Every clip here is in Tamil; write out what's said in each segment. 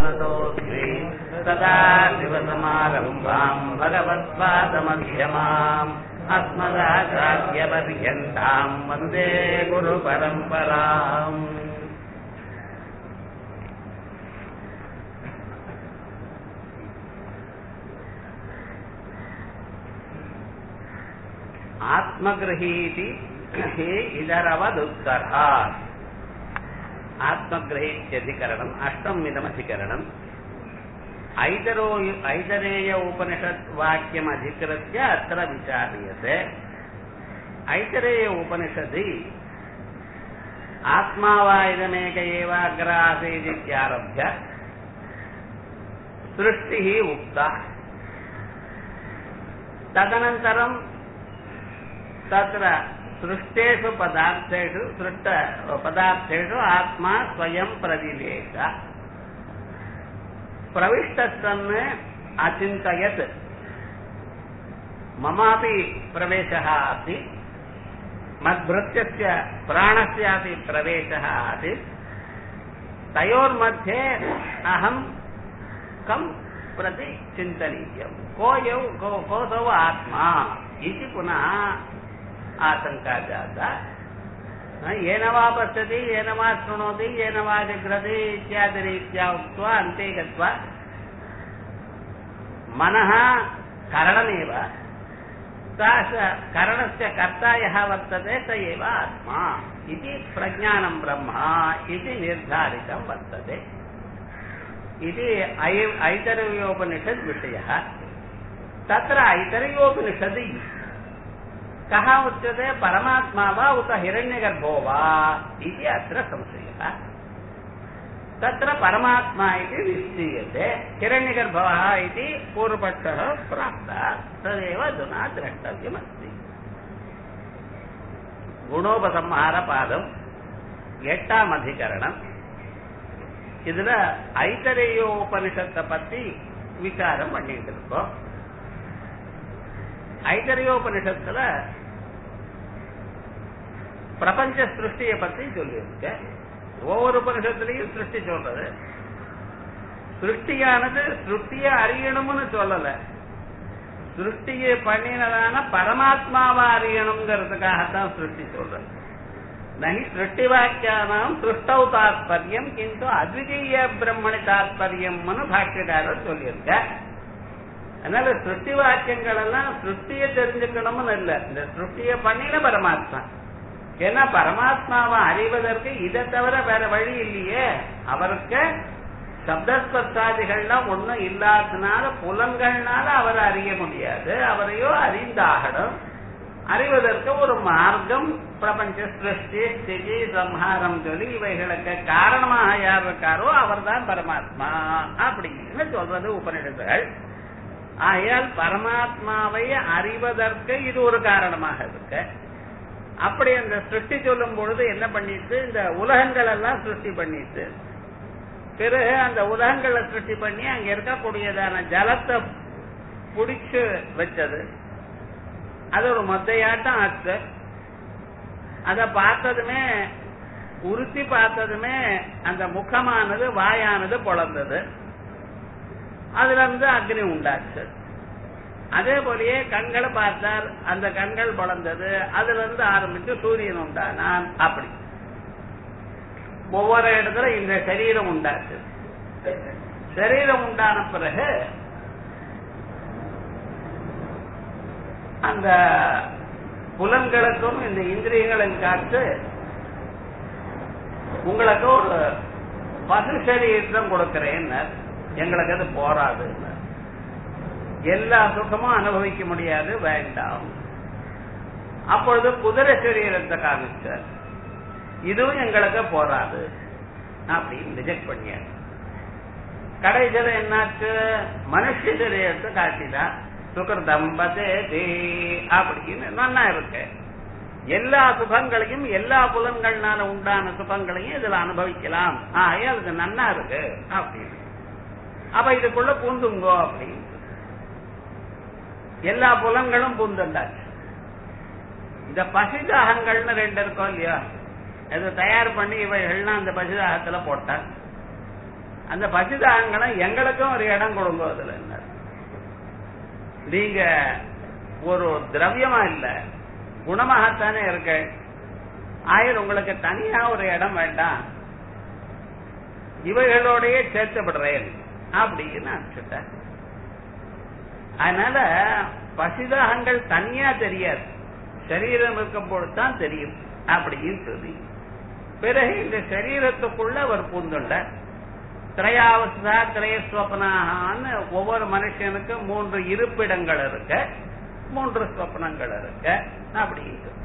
प्रणतोऽस्मि सदा शिवसमारम्भाम् भगवत्पादमध्यमाम् अस्मदाचार्यपर्यन्ताम् वन्दे गुरुपरम्पराम् आत्मगृहीति हे इदरवदुत्तरात् आत्मग्रहीत्यधिकरणम् अष्टमिदमधिकरणम् ऐतरो ऐतरेय उपनिषत् वाक्यमधिकृत्य अत्र विचार्यते ऐतरेय उपनिषदि आत्मा वा इदमेक एवाग्र आसीदित्यारभ्य सृष्टिः उक्ता तदनन्तरं तत्र सृष्टेषु पदार्थेषु सृष्ट पदार्थेषु आत्मा स्वयं प्रविवेश प्रविष्टस्सन् अचिन्तयत् ममापि प्रवेशः आसीत् मद्भृत्यस्य प्राणस्यापि प्रवेशः आसीत् तयोर्मध्ये अहं कं प्रति चिन्तनीयं को यौ को कोऽसौ आत्मा इति पुनः आशङ्का जाता येन वा पश्यति येन वा शृणोति येन वा जिघ्रति इत्यादिरीत्या उक्त्वा अन्ते गत्वा मनः करणमेव स करणस्य कर्ता यः वर्तते स एव आत्मा इति प्रज्ञानं ब्रह्म इति निर्धारितं वर्तते इति ऐतरव्योपनिषद्विषयः तत्र ऐतरयोपनिषदि कः उच्यते परमात्मा वा उत हिरण्यगर्भो वा इति अत्र संशयः तत्र परमात्मा इति निश्चीयते हिरण्यगर्भः इति पूर्वपक्षः प्राप्तः तदेव अधुना द्रष्टव्यमस्ति குணோபசம்ஹாரபாதம் எட்டாம் அதிகரணம் இதுல ஐத்தரையோ உபனிஷத்தை பத்தி விசாரம் பண்ணிட்டு இருக்கோம் ஐதரியோபனிஷத்துல பிரபஞ்ச சிருஷ்டியை பத்தி சொல்லியிருக்க ஒவ்வொரு உபனிஷத்துலயும் சிருஷ்டி சொல்றது சிருஷ்டியானது சிருஷ்டிய அறியணும்னு சொல்லல சிருஷ்டியை பண்ணினதான பரமாத்மாவை அறியணுங்கிறதுக்காகத்தான் சிருஷ்டி சொல்றது நகி சிருஷ்டி வாக்கியானாம் சிருஷ்டௌ தாத்பரியம் கிந்து அத்விதீய பிரம்மணி தாத்பரியம்னு பாக்கியக்காரர் சொல்லியிருக்க அதனால சிருஷ்டி வாக்கியங்கள் எல்லாம் சிருஷ்டிய தெரிஞ்சுக்கணும்னு இல்ல இந்த சிருஷ்டிய பண்ணின பரமாத்மா ஏன்னா பரமாத்மாவை அறிவதற்கு இதை தவிர வேற வழி இல்லையே அவருக்கு சப்தஸ்பர்சாதிகள்லாம் ஒண்ணும் இல்லாததுனால புலன்கள்னால அவரை அறிய முடியாது அவரையோ அறிந்தாகணும் அறிவதற்கு ஒரு மார்க்கம் பிரபஞ்ச சிருஷ்டி ஸ்திதி சம்ஹாரம் சொல்லி இவைகளுக்கு காரணமாக யார் இருக்காரோ அவர் தான் பரமாத்மா அப்படின்னு சொல்றது உபநிடத்துகள் ஆகையால் பரமாத்மாவை அறிவதற்கு இது ஒரு காரணமாக இருக்கு அப்படி அந்த சிருஷ்டி சொல்லும் பொழுது என்ன பண்ணிட்டு இந்த உலகங்கள் எல்லாம் சிருஷ்டி பண்ணிட்டு பிறகு அந்த உலகங்களை சிருஷ்டி பண்ணி அங்க இருக்கக்கூடியதான ஜலத்தை புடிச்சு வச்சது அது ஒரு மொத்தையாட்டம் ஆச்சு அத பார்த்ததுமே உறுத்தி பார்த்ததுமே அந்த முகமானது வாயானது பொழந்தது அதுல இருந்து அக்னி உண்டாச்சு அதே போலயே கண்களை பார்த்தார் அந்த கண்கள் வளர்ந்தது அதுல இருந்து ஆரம்பிச்சு சூரியன் உண்டானான் அப்படி ஒவ்வொரு இடத்துல இந்த சரீரம் உண்டாச்சு சரீரம் உண்டான பிறகு அந்த புலன்களுக்கும் இந்த இந்திரியங்களின் காற்று உங்களுக்கு ஒரு பசு சரீரம் கொடுக்கிறேன்னு எங்களுக்கு அது போராது எல்லா சுகமும் அனுபவிக்க முடியாது வேண்டாம் அப்பொழுது குதிரை சரீரத்தை காமிச்சார் இதுவும் எங்களுக்கு போராது அப்படின்னு ரிஜெக்ட் பண்ணியார் கடைசியில என்னாச்சு மனுஷ சரீரத்தை காட்டிதான் சுகிருதம் பதேதி அப்படின்னு நன்னா இருக்கு எல்லா சுகங்களையும் எல்லா புலன்கள்னால உண்டான சுகங்களையும் இதுல அனுபவிக்கலாம் ஆகையால் அது நன்னா இருக்கு அப்படின்னு அப்ப இதுக்குள்ள பூந்துங்கோ அப்படின்னு எல்லா புலன்களும் பூந்துண்டாச்சு இந்த பசிதாகங்கள்னு ரெண்டு இருக்கோம் இல்லையா அது தயார் பண்ணி இவைகள்லாம் அந்த பசிதாகத்துல போட்டார் அந்த பசிதாகங்களை எங்களுக்கும் ஒரு இடம் கொடுங்க அதுல என்ன நீங்க ஒரு திரவியமா இல்ல குணமாகத்தானே இருக்க ஆயிரம் உங்களுக்கு தனியா ஒரு இடம் வேண்டாம் இவைகளோடயே சேர்த்துப்படுறேன் அப்படின்னு அனுப்பிச்சுட்டேன் அதனால பசிதாகங்கள் தனியா தெரியாது சரீரம் இருக்கும் பொழுதுதான் தெரியும் அப்படின்னு சொல்லி பிறகு இந்த சரீரத்துக்குள்ள அவர் பூந்துண்ட திரையாவசா திரையஸ்வப்னான்னு ஒவ்வொரு மனுஷனுக்கும் மூன்று இருப்பிடங்கள் இருக்க மூன்று ஸ்வப்னங்கள் இருக்க அப்படின்னு சொல்ற.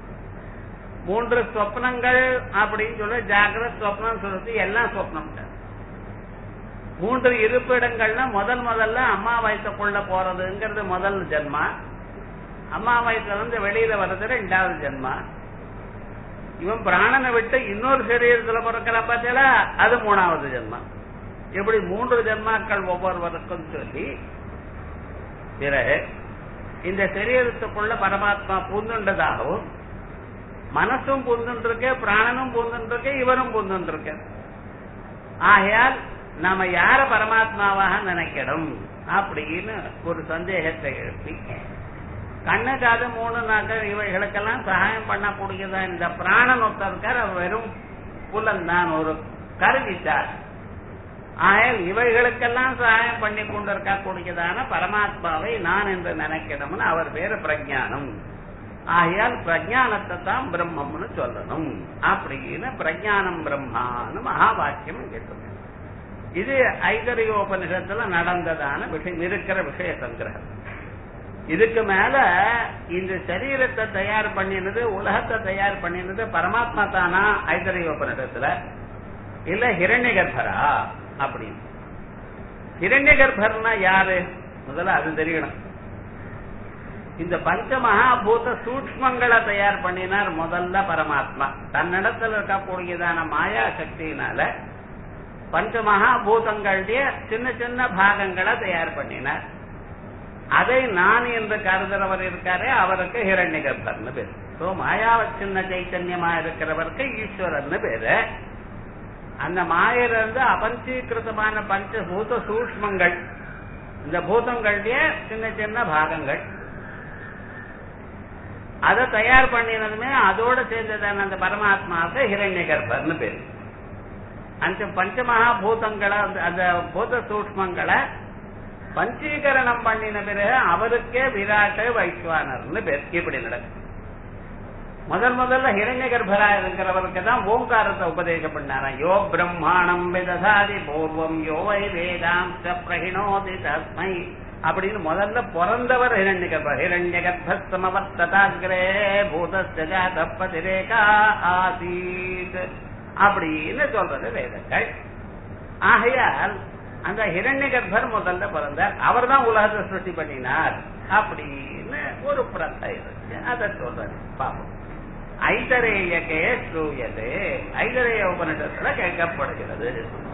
மூன்று ஸ்வப்னங்கள் அப்படின்னு சொல்ல ஜாகிரத் ஸ்வப்னம் சொல்றது எல்லாம் ஸ்வப்னம் தான் மூன்று இருப்பிடங்கள்ல முதல் முதல்ல அம்மா வயசுக்குள்ள போறதுங்கிறது முதல் ஜென்மா அம்மா வயசுல இருந்து வெளியில வர்றது ரெண்டாவது ஜென்மா இவன் பிராணனை விட்டு இன்னொரு சரீரத்துல பிறக்கிற பார்த்தீங்களா அது மூணாவது ஜென்மா இப்படி மூன்று ஜென்மாக்கள் ஒவ்வொருவருக்கும் சொல்லி பிறகு இந்த சரீரத்துக்குள்ள பரமாத்மா பூந்துண்டதாகவும் மனசும் பூந்துண்டிருக்க பிராணனும் பூந்துண்டிருக்க இவரும் பூந்துண்டிருக்க ஆகையால் நாம யார பரமாத்மாவாக நினைக்கணும் அப்படின்னு ஒரு சந்தேகத்தை எழுப்பி கண்ணு காது மூணு நாட்கள் இவைகளுக்கெல்லாம் சகாயம் பண்ணக்கூடியதா இந்த பிராணன் ஒருத்தருக்கார் அவர் வெறும் புலன் தான் ஒரு கருவித்தார் ஆகையால் இவைகளுக்கெல்லாம் சகாயம் பண்ணி கொண்டிருக்கக்கூடியதான பரமாத்மாவை நான் என்று நினைக்கணும்னு அவர் பேரு பிரஜானம் ஆகையால் பிரஜானத்தை தான் பிரம்மம்னு சொல்லணும் அப்படின்னு பிரஜானம் பிரம்மான்னு மகா வாக்கியம் இங்கே சொல்றேன் இது ஐதரியோபனிஷத்துல நடந்ததான விஷயம் இருக்கிற விஷய சங்கிரகம் இதுக்கு மேல இந்த சரீரத்தை தயார் பண்ணினது உலகத்தை தயார் பண்ணினது பரமாத்மா தானா ஐதரியோபனிஷத்துல இல்ல ஹிரண்ய கர்ப்பரா அப்படின்னு ஹிரண்ய கர்ப்பர்னா யாரு முதல்ல அது தெரியணும் இந்த பஞ்ச மகாபூத சூக்மங்களை தயார் பண்ணினார் முதல்ல பரமாத்மா தன்னிடத்தில் இருக்கக்கூடியதான மாயா சக்தியினால பஞ்ச மகாபூதங்களுடைய சின்ன சின்ன பாகங்களை தயார் பண்ணினார் அதை நான் என்று கருதுறவர் இருக்காரே அவருக்கு ஹிரண்ய கர்ப்பர்னு பேரு சோ மாயாவ சின்ன சைத்தன்யமா இருக்கிறவருக்கு ஈஸ்வரன் பேரு அந்த மாயிலிருந்து அபஞ்சீகிருதமான பஞ்சபூத சூக்மங்கள் இந்த பூதங்களுடைய சின்ன சின்ன பாகங்கள் அதை தயார் பண்ணினதுமே அதோட சேர்ந்ததான அந்த பரமாத்மாவுக்கு ஹிரண்ய கர்ப்பர்னு பேரு அந்த பஞ்சமகா பூதங்களை அந்த பூத சூக்மங்களை பஞ்சீகரணம் பண்ணின பிறகு அவருக்கே விராட்டு வைஸ்வானர்னு பேர் இப்படி நடக்கும் முதல் முதல்ல ஹிரண்ய கர்ப்பரா இருக்கிறவருக்கு தான் ஓங்காரத்தை உபதேசம் பண்ணாராம் யோ பிரம்மாணம் விததாதி பூர்வம் யோ வை வேதாம்ச பிரகிணோதி தஸ்மை அப்படின்னு முதல்ல பிறந்தவர் ஹிரண்ய கர்ப்ப ஹிரண்ய கர்ப்பமவர்த்ததாகிரே பூதஸ்த பதிரேகா ஆசீத் அப்படின்னு சொல்றது வேதங்கள் ஆகையால் அந்த ஹிரண்ய கர்ப்பர் முதல்ல பிறந்தார் அவர் தான் உலகத்தை சிருஷ்டி பண்ணினார் அப்படின்னு ஒரு பிரச்சனை இருக்கு அதை சொல்றது பாப்போம் ஐதரேயகே ஸ்ரூயது ஐதரேய உபனிஷத்துல கேட்கப்படுகிறது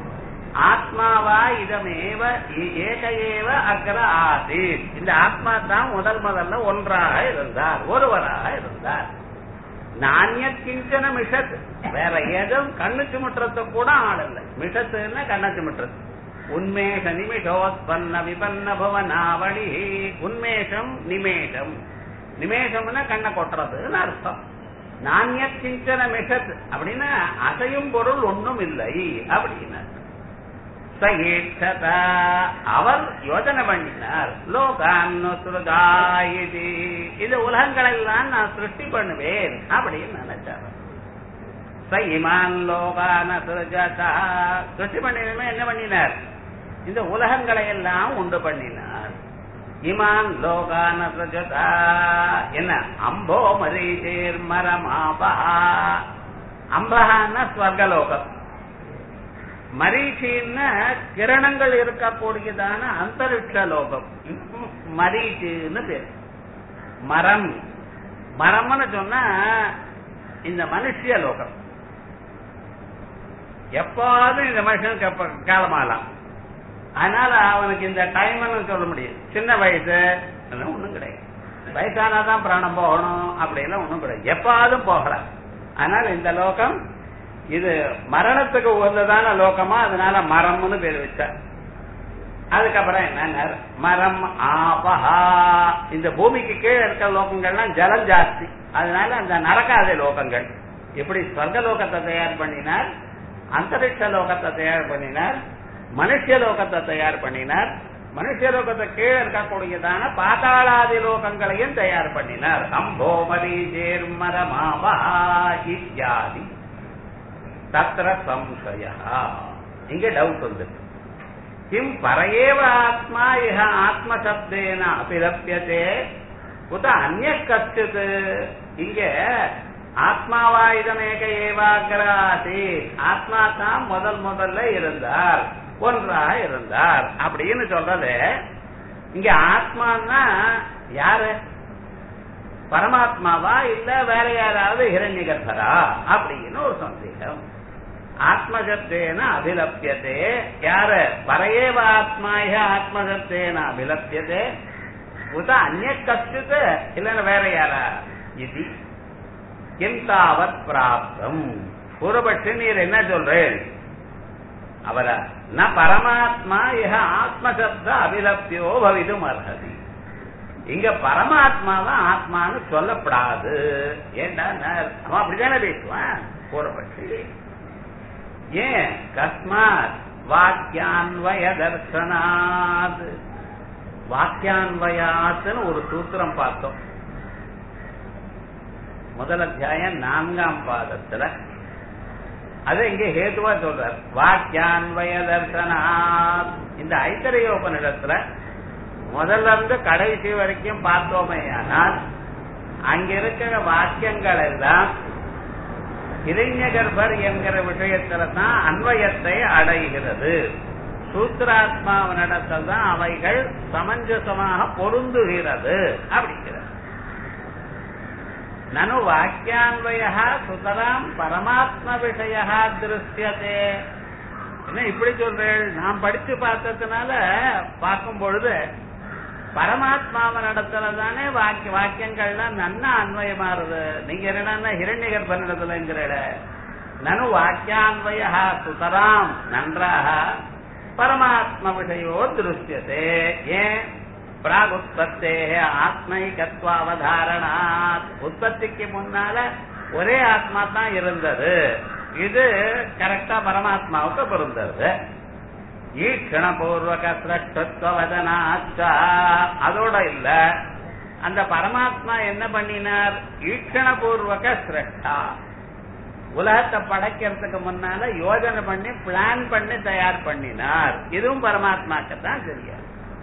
ஆத்மாவா இதமேவ ஏக ஏவ அக்கர ஆசீத் இந்த ஆத்மா தான் முதல் முதல்ல ஒன்றாக இருந்தார் ஒருவராக இருந்தார் நானிய கிஞ்சன மிஷத் வேற எதுவும் கண்ணு சுமட்டுறது கூட ஆள் இல்லை மிஷத்துன்னா கண்ண சுமட்டுறது உன்மேஷ நிமிஷோத்பன்ன விபன்ன புவனாவளி உன்மேஷம் நிமேஷம் நிமேஷம்னா கண்ணை கொட்டுறதுன்னு அர்த்தம் நானிய கிஞ்சன மிஷத் அப்படின்னா அசையும் பொருள் ஒன்றும் இல்லை அப்படின்னு சகேட்சதா அவர் யோஜனை பண்ணினார் லோகான்னு சுருகாயிதி இது உலகங்களெல்லாம் நான் சிருஷ்டி பண்ணுவேன் அப்படின்னு நினைச்சார் ச இமான் லோகான சுருஜதா சிருஷ்டி பண்ணினமே என்ன பண்ணினார் இந்த உலகங்களை எல்லாம் உண்டு பண்ணினார் இமான் லோகான சுருஜதா என்ன அம்போ மரீச்சேர் மரமாபா அம்பகான ஸ்வர்கலோகம் மரீச்சின்னு கிரணங்கள் இருக்கக்கூடியதான அந்தரிக்ஷ லோகம் மரீச்சின்னு பேர் மரம் மரம்னு சொன்னா இந்த மனுஷிய லோகம் எப்பாவது இந்த மனுஷன் காலமாகலாம் அதனால அவனுக்கு இந்த டைம்னு சொல்ல முடியும் சின்ன வயசு ஒண்ணும் கிடையாது வயசானாதான் பிராணம் போகணும் அப்படியெல்லாம் ஒண்ணும் கிடையாது எப்பாவது போகலாம் அதனால இந்த லோகம் இது மரணத்துக்கு உகந்ததான லோகமா அதனால மரம்னு பேர் வச்சார் அதுக்கப்புறம் என்ன மரம் ஆபஹா இந்த பூமிக்கு கீழே இருக்கிற லோகங்கள்லாம் ஜலம் ஜாஸ்தி அதனால அந்த நடக்காத லோகங்கள் எப்படி ஸ்வர்க லோகத்தை தயார் பண்ணினார் அந்தரிக்ஷ லோகத்தை தயார் பண்ணினார் மனுஷ லோகத்தை தயார் பண்ணினார் மனுஷ லோகத்தை கீழே இருக்கக்கூடியதான பாதாளாதி லோகங்களையும் தயார் பண்ணினார் அம்போமரி ஜேர்மரமாவா இத்தியாதி தத்திர சம்சய இங்க டவுட் வந்து கிம் பரையேவ ஆத்மா இஹ ஆத்மசப்தேன அபிலப்பியதே உத அந்நிய கச்சித் இங்க ஆத்மாவா இதமேக ஏவாகிராசி ஆத்மா தான் முதல் முதல்ல இருந்தார் ஒன்றாக இருந்தார் அப்படின்னு சொல்றது இங்க ஆத்மான்னா யாரு பரமாத்மாவா இல்ல வேற யாராவது ஹிரண்யகர்பரா அப்படின்னு ஒரு சந்தேகம் ஆத்மசப்தேன அபிலப்பியதே யார பரையேவ ஆத்மாய ஆத்மசப்தேன அபிலப்பியதே உத அந்நிய கஷ்டித் இல்லைன்னா வேற யாரா இது கிம் தாவத் பிராப்தம் பூர்வபட்சி நீர் என்ன சொல்றேன் அவர ந பரமாத்மா இஹ ஆத்மசப்த அபிலப்தியோ பவிதும் அர்ஹதி இங்க பரமாத்மாவை ஆத்மான்னு சொல்லப்படாது ஏண்டா அவன் அப்படித்தானே பேசுவான் பூர்வபட்சி ஏன் கஸ்மாத் வாக்கியான்வய தர்சனாத் வாக்கியான்வயாத்துன்னு ஒரு சூத்திரம் பார்த்தோம் முதல் அத்தியாயம் நான்காம் பாதத்துல அது இங்க ஹேதுவா சொல்றார் வாக்கியான்வய தர்சனாத் இந்த ஐத்தரையோபனிடத்துல முதல்ல இருந்து கடைசி வரைக்கும் பார்த்தோமே ஆனால் அங்க இருக்கிற வாக்கியங்கள் எல்லாம் இளைஞகர்பர் என்கிற விஷயத்துல தான் அன்வயத்தை அடைகிறது சூத்திராத்மாவனிடத்தில் தான் அவைகள் சமஞ்சசமாக பொருந்துகிறது அப்படிங்கிறது நனு வாக்கியான்வய சுதராம் பரமாத்ம விஷய திருஷ்யதே என்ன இப்படி சொல்றேன் நான் படிச்சு பார்த்ததுனால பார்க்கும் பொழுது பரமாத்மாவ நடத்துல தானே வாக்கிய வாக்கியங்கள்லாம் நன்னா அன்வயமாறுது நீங்க என்னன்னா ஹிரண்ய கர்ப்பனிடத்துலங்கிற நனு வாக்கியான்வய சுதராம் நன்றாக பரமாத்ம விஷயோ திருஷ்யதே ஏன் பிராகுத்பத்தே ஆத்மைகத்வாவதாரணாத் உற்பத்திக்கு முன்னால ஒரே ஆத்மா தான் இருந்தது இது கரெக்டா பரமாத்மாவுக்கு பொருந்தது ஈக்ஷணபூர்வக சிரஷ்டத்வதனாச்சா அதோட இல்ல அந்த பரமாத்மா என்ன பண்ணினார் ஈக்ஷணபூர்வக சிரஷ்டா உலகத்தை படைக்கிறதுக்கு முன்னால யோஜனை பண்ணி பிளான் பண்ணி தயார் பண்ணினார் இதுவும் பரமாத்மாக்கு தான் தெரியாது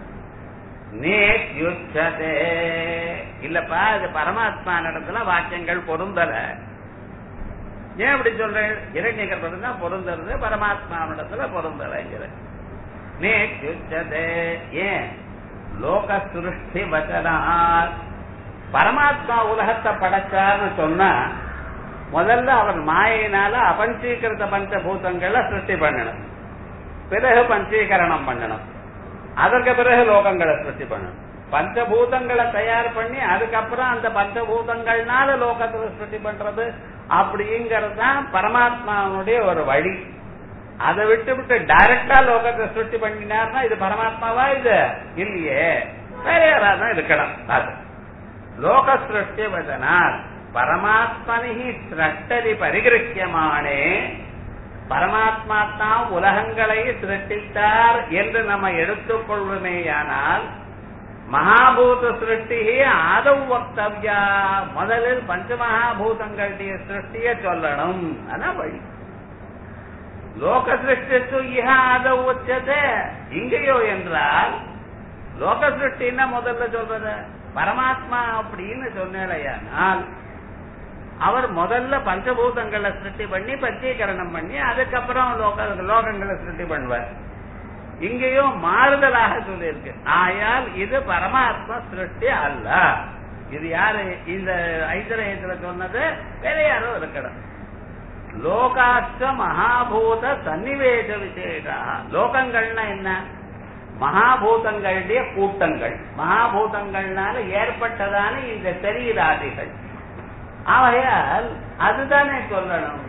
நேத்யுச்சதே இல்லப்பா இது பரமாத்மா நடத்துல வாக்கியங்கள் பொருந்தல ஏன் அப்படி சொல்றேன் இரண்யகற்பது தான் பொருந்தது பரமாத்மாவிடத்துல பொருந்தலைங்கிற நேத்யுச்சதே ஏன் லோக சுருஷ்டி வச்சனால் பரமாத்மா உலகத்தை படைச்சான்னு சொன்னா முதல்ல அவர் மாயினால அபஞ்சீகிருத பஞ்சபூதங்களை சிருஷ்டி பண்ணணும் பிறகு பஞ்சீகரணம் பண்ணணும் அதற்கு பிறகு லோகங்களை சிருஷ்டி பண்ணணும் பஞ்சபூதங்களை தயார் பண்ணி அதுக்கப்புறம் அந்த பஞ்சபூதங்கள்னால லோகத்தை சிருஷ்டி பண்றது அப்படிங்கிறது தான் பரமாத்மாவுடைய ஒரு வழி அதை விட்டு விட்டு டைரக்டா லோகத்தை சிருஷ்டி பண்ணினார்னா இது பரமாத்மாவா இது இல்லையே வேற யாராவது தான் இருக்கணும் அது லோக சிருஷ்டி வதனால் பரமாத்மனி சிரஷ்டதி பரிகிருக்கியமானே பரமாத்மா தான் உலகங்களை சிருஷ்டித்தார் என்று நம்ம எடுத்துக்கொள்வோமேயானால் மகாபூத சிருஷ்டி ஆதவ் வக்தவ்யா முதலில் பஞ்சமகாபூதங்களுடைய சிருஷ்டிய சொல்லணும் அதான் வழி லோக சிருஷ்டித்து இஹ ஆதவ் உச்சதே இங்கேயோ என்றால் லோக சிருஷ்டின்னா முதல்ல சொல்றது பரமாத்மா அப்படின்னு சொன்னேடையானால் அவர் முதல்ல பஞ்சபூதங்களை சிருஷ்டி பண்ணி பஞ்சீகரணம் பண்ணி அதுக்கப்புறம் லோக லோகங்களை சிருஷ்டி பண்ணுவார் இங்கேயும் மாறுதலாக சொல்லியிருக்கு ஆயால் இது பரமாத்மா சிருஷ்டி அல்ல இது யாரு இந்த ஐதரயத்துல சொன்னது வேற யாரோ இருக்கணும் லோகாஷ்ட மகாபூத சன்னிவேச விசேஷா லோகங்கள்னா என்ன மகாபூதங்களுடைய கூட்டங்கள் மகாபூதங்கள்னால ஏற்பட்டதான இந்த சரீராதிகள் ஆகையால் அதுதானே சொல்லணும்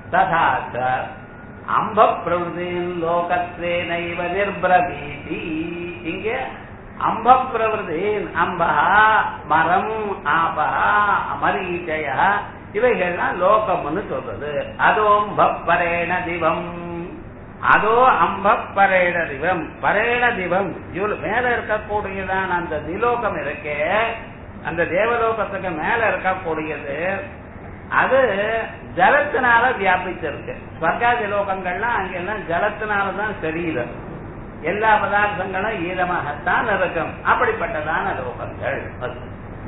ததா ச அம்ப பிரவருதியின் லோகத்வே நைவ நிர்பிரவீதி இங்க அம்ப பிரவருதியின் அம்பா மரம் ஆபா மரீச்சய இவைகள்லாம் லோகம்னு சொல்றது அதோம் பப்பரேண திவம் அதோ அம்ப பரேண திவம் பரேண திவம் இவ்வளவு மேல இருக்கக்கூடியதான் அந்த திலோகம் இருக்கே அந்த தேவலோகத்துக்கு மேல இருக்கக்கூடியது அது ஜலத்தினால வியாபிச்சிருக்கு ஸ்வர்காதி லோகங்கள்லாம் அங்கெல்லாம் ஜலத்தினாலதான் தெரியுது எல்லா பதார்த்தங்களும் ஈரமாகத்தான் இருக்கும் அப்படிப்பட்டதான லோகங்கள் அது.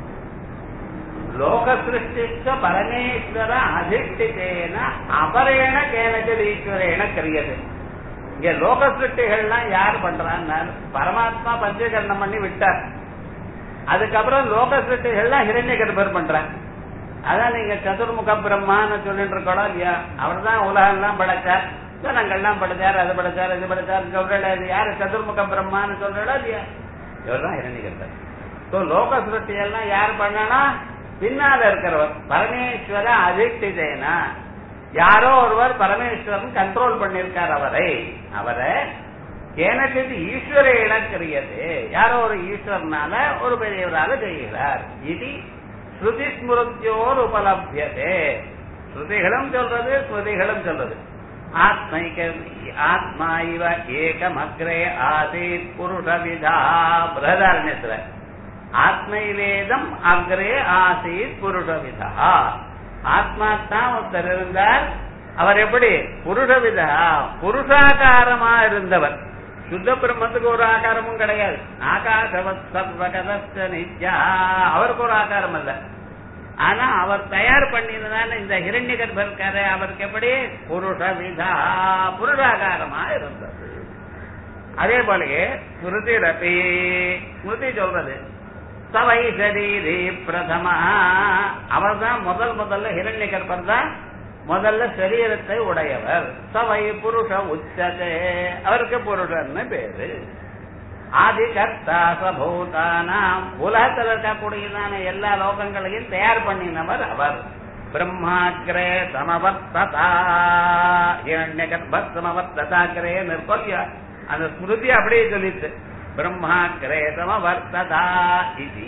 லோக சிருஷ்டிச்ச பரமேஸ்வர அதிஷ்டித்தேன அபரேண கேனச்சது ஈஸ்வரேன கிரியது இங்க லோக சிருஷ்டிகள்லாம் யார் பண்றான்னா பரமாத்மா பஞ்சகரணம் பண்ணி விட்டார் அதுக்கப்புறம் லோக சிருஷ்டிகள்லாம் ஹிரண்ய கர்ப்பர் பண்றாங்க அதான் நீங்க சதுர்முக பிரம்மான்னு சொல்லிட்டு இருக்கோம் இல்லையா அவர் தான் உலகம்லாம் படைச்சார் ஜனங்கள்லாம் படைச்சார் அது படைச்சார் இது படைச்சார் சொல்றல இது யாரு சதுர்முக பிரம்மான்னு சொல்றா இல்லையா இவர் தான் ஹிரண்ய கர்ப்பர் ஸோ லோக சிருஷ்டி எல்லாம் யார் பண்ணனா பின்னால இருக்கிறவர் பரமேஸ்வர அதிஷ்டிதேனா யாரோ ஒருவர் பரமேஸ்வரன் கண்ட்ரோல் பண்ணிருக்கார் அவரை அவரை எனக்கு ஈஸ்வர இணக்கிரியது யாரோ ஒரு ஈஸ்வரனால ஒரு பெரியவரால செய்கிறார் இது ஸ்ருதி ஸ்மிருத்தியோர் உபலபியதே ஸ்ருதிகளும் சொல்றது ஸ்மிருதிகளும் சொல்றது ஆத்மைக ஆத்மா இவ ஏகமக்ரே ஆசீத் புருஷவிதா பிரதாரண்யத்துல ஆத்மைவேதம் அக்ரே ஆசீத் புருஷவிதா ஆத்மா தான் ஒருத்தர் இருந்தார் அவர் எப்படி புருஷவிதா புருஷாகாரமா இருந்தவர் சுத்த பிரம்மத்துக்கு ஒரு ஆகாரமும் கிடையாது ஆகாசவத் சர்வகதஸ்த நித்யா அவருக்கு ஒரு ஆகாரம் அல்ல ஆனா அவர் தயார் பண்ணினதான இந்த ஹிரண்ய கர்ப்பர்கார அவருக்கு எப்படி புருஷவிதா புருஷாகாரமா இருந்தது அதே போலயே ஸ்மிருதி ஸ்மிருதி சொல்றது சவை சரீரி பிரதமா அவர் தான் முதல் முதல்ல ஹிரண்ய கர்ப்பர் தான் முதல்ல சரீரத்தை உடையவர் சவை புருஷ உச்சதே அவருக்கு புருஷன்னு பேரு ஆதி கர்த்தா சபூதானாம் உலகத்தில் இருக்கக்கூடியதான எல்லா லோகங்களையும் தயார் பண்ணினவர் அவர் பிரம்மாக்கிரே சமவர்த்ததா இரண்ய கர்ப்ப சமவர்த்ததாக்கிரே நிர்பல்யா அந்த ஸ்மிருதி அப்படியே சொல்லிட்டு பிரம்மாக்கிரே சமவர்த்ததா இது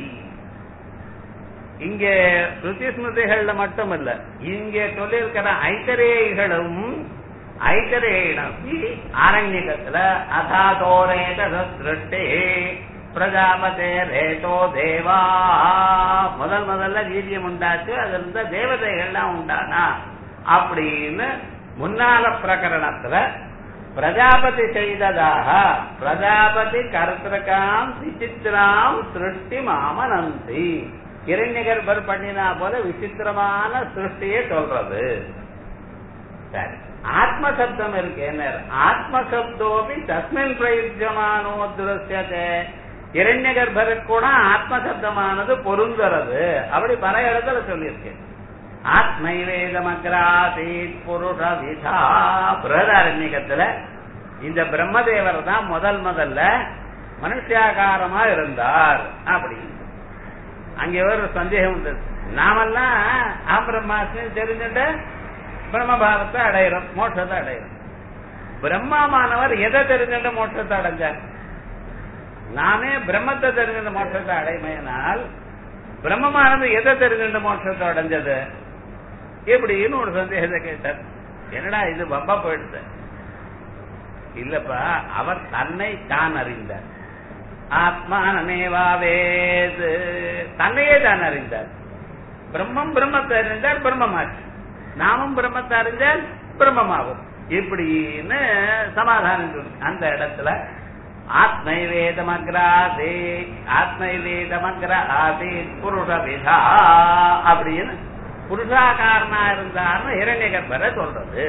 இங்கே ஸ்ருதி ஸ்மிருதிகள்ல மட்டும் இல்ல இங்கே சொல்லியிருக்கிற ஐத்தரேய்களும் ஐத்தரேயிடம் ஆரண்யகத்துல அதாதோரேத சிருஷ்டி பிரஜாபதே ரேட்டோ தேவா முதல் முதல்ல வீரியம் உண்டாச்சு அதுல இருந்த தேவதைகள்லாம் உண்டானா அப்படின்னு முன்னால பிரகரணத்துல பிரஜாபதி செய்ததாக பிரஜாபதி கர்த்தகாம் விசித்திராம் சிருஷ்டி மாமனந்தி இரண்ய கர்ப்பர் பண்ணினா போல விசித்திரமான சிருஷ்டியை சொல்றது சரி ஆத்ம சப்தம் இருக்கு என்ன ஆத்ம சப்தோபி தஸ்மின் பிரயுஜமானோ துரஸ்யதே இரண்ய கர்ப்பருக்கு கூட ஆத்ம சப்தமானது பொருந்துறது அப்படி பல இடத்துல சொல்லியிருக்கு ஆத்மைவேதமக்ராசி புருஷ விதா பிரதாரண்யகத்துல இந்த பிரம்மதேவர் தான் முதல் முதல்ல மனுஷாகாரமா இருந்தார் அப்படி அங்கே ஒரு சந்தேகம் இருந்தது நாமெல்லாம் ஆபிரம்மாஸ்மி தெரிஞ்சுட்டு பிரம்மபாவத்தை அடையிறோம் மோட்சத்தை அடையிறோம் பிரம்மாமானவர் எதை தெரிஞ்சுட்டு மோட்சத்தை அடைஞ்சார் நாமே பிரம்மத்தை தெரிஞ்சுட்டு மோட்சத்தை அடைமையினால் பிரம்மமானது எதை தெரிஞ்சுட்டு மோட்சத்தை அடைஞ்சது எப்படின்னு ஒரு சந்தேகத்தை கேட்டார் என்னடா இது பப்பா போயிடுது இல்லப்பா அவர் தன்னை தான் அறிந்தார் ஆத்மானமேவாவேது தன்னையே தான் அறிந்தார் பிரம்மம் பிரம்மத்தை அறிந்தார் பிரம்மமாச்சு நாமும் பிரம்மத்தை அறிஞ்சால் பிரம்மமாகும் இப்படின்னு சமாதானம் சொல்லு. அந்த இடத்துல ஆத்மைவேதமக்ராதே ஆத்மைவேதமக்ர ஆதி புருஷ விதா அப்படின்னு புருஷாகாரனா இருந்தார்னு இரண்ய கர்ப்பரை சொல்றது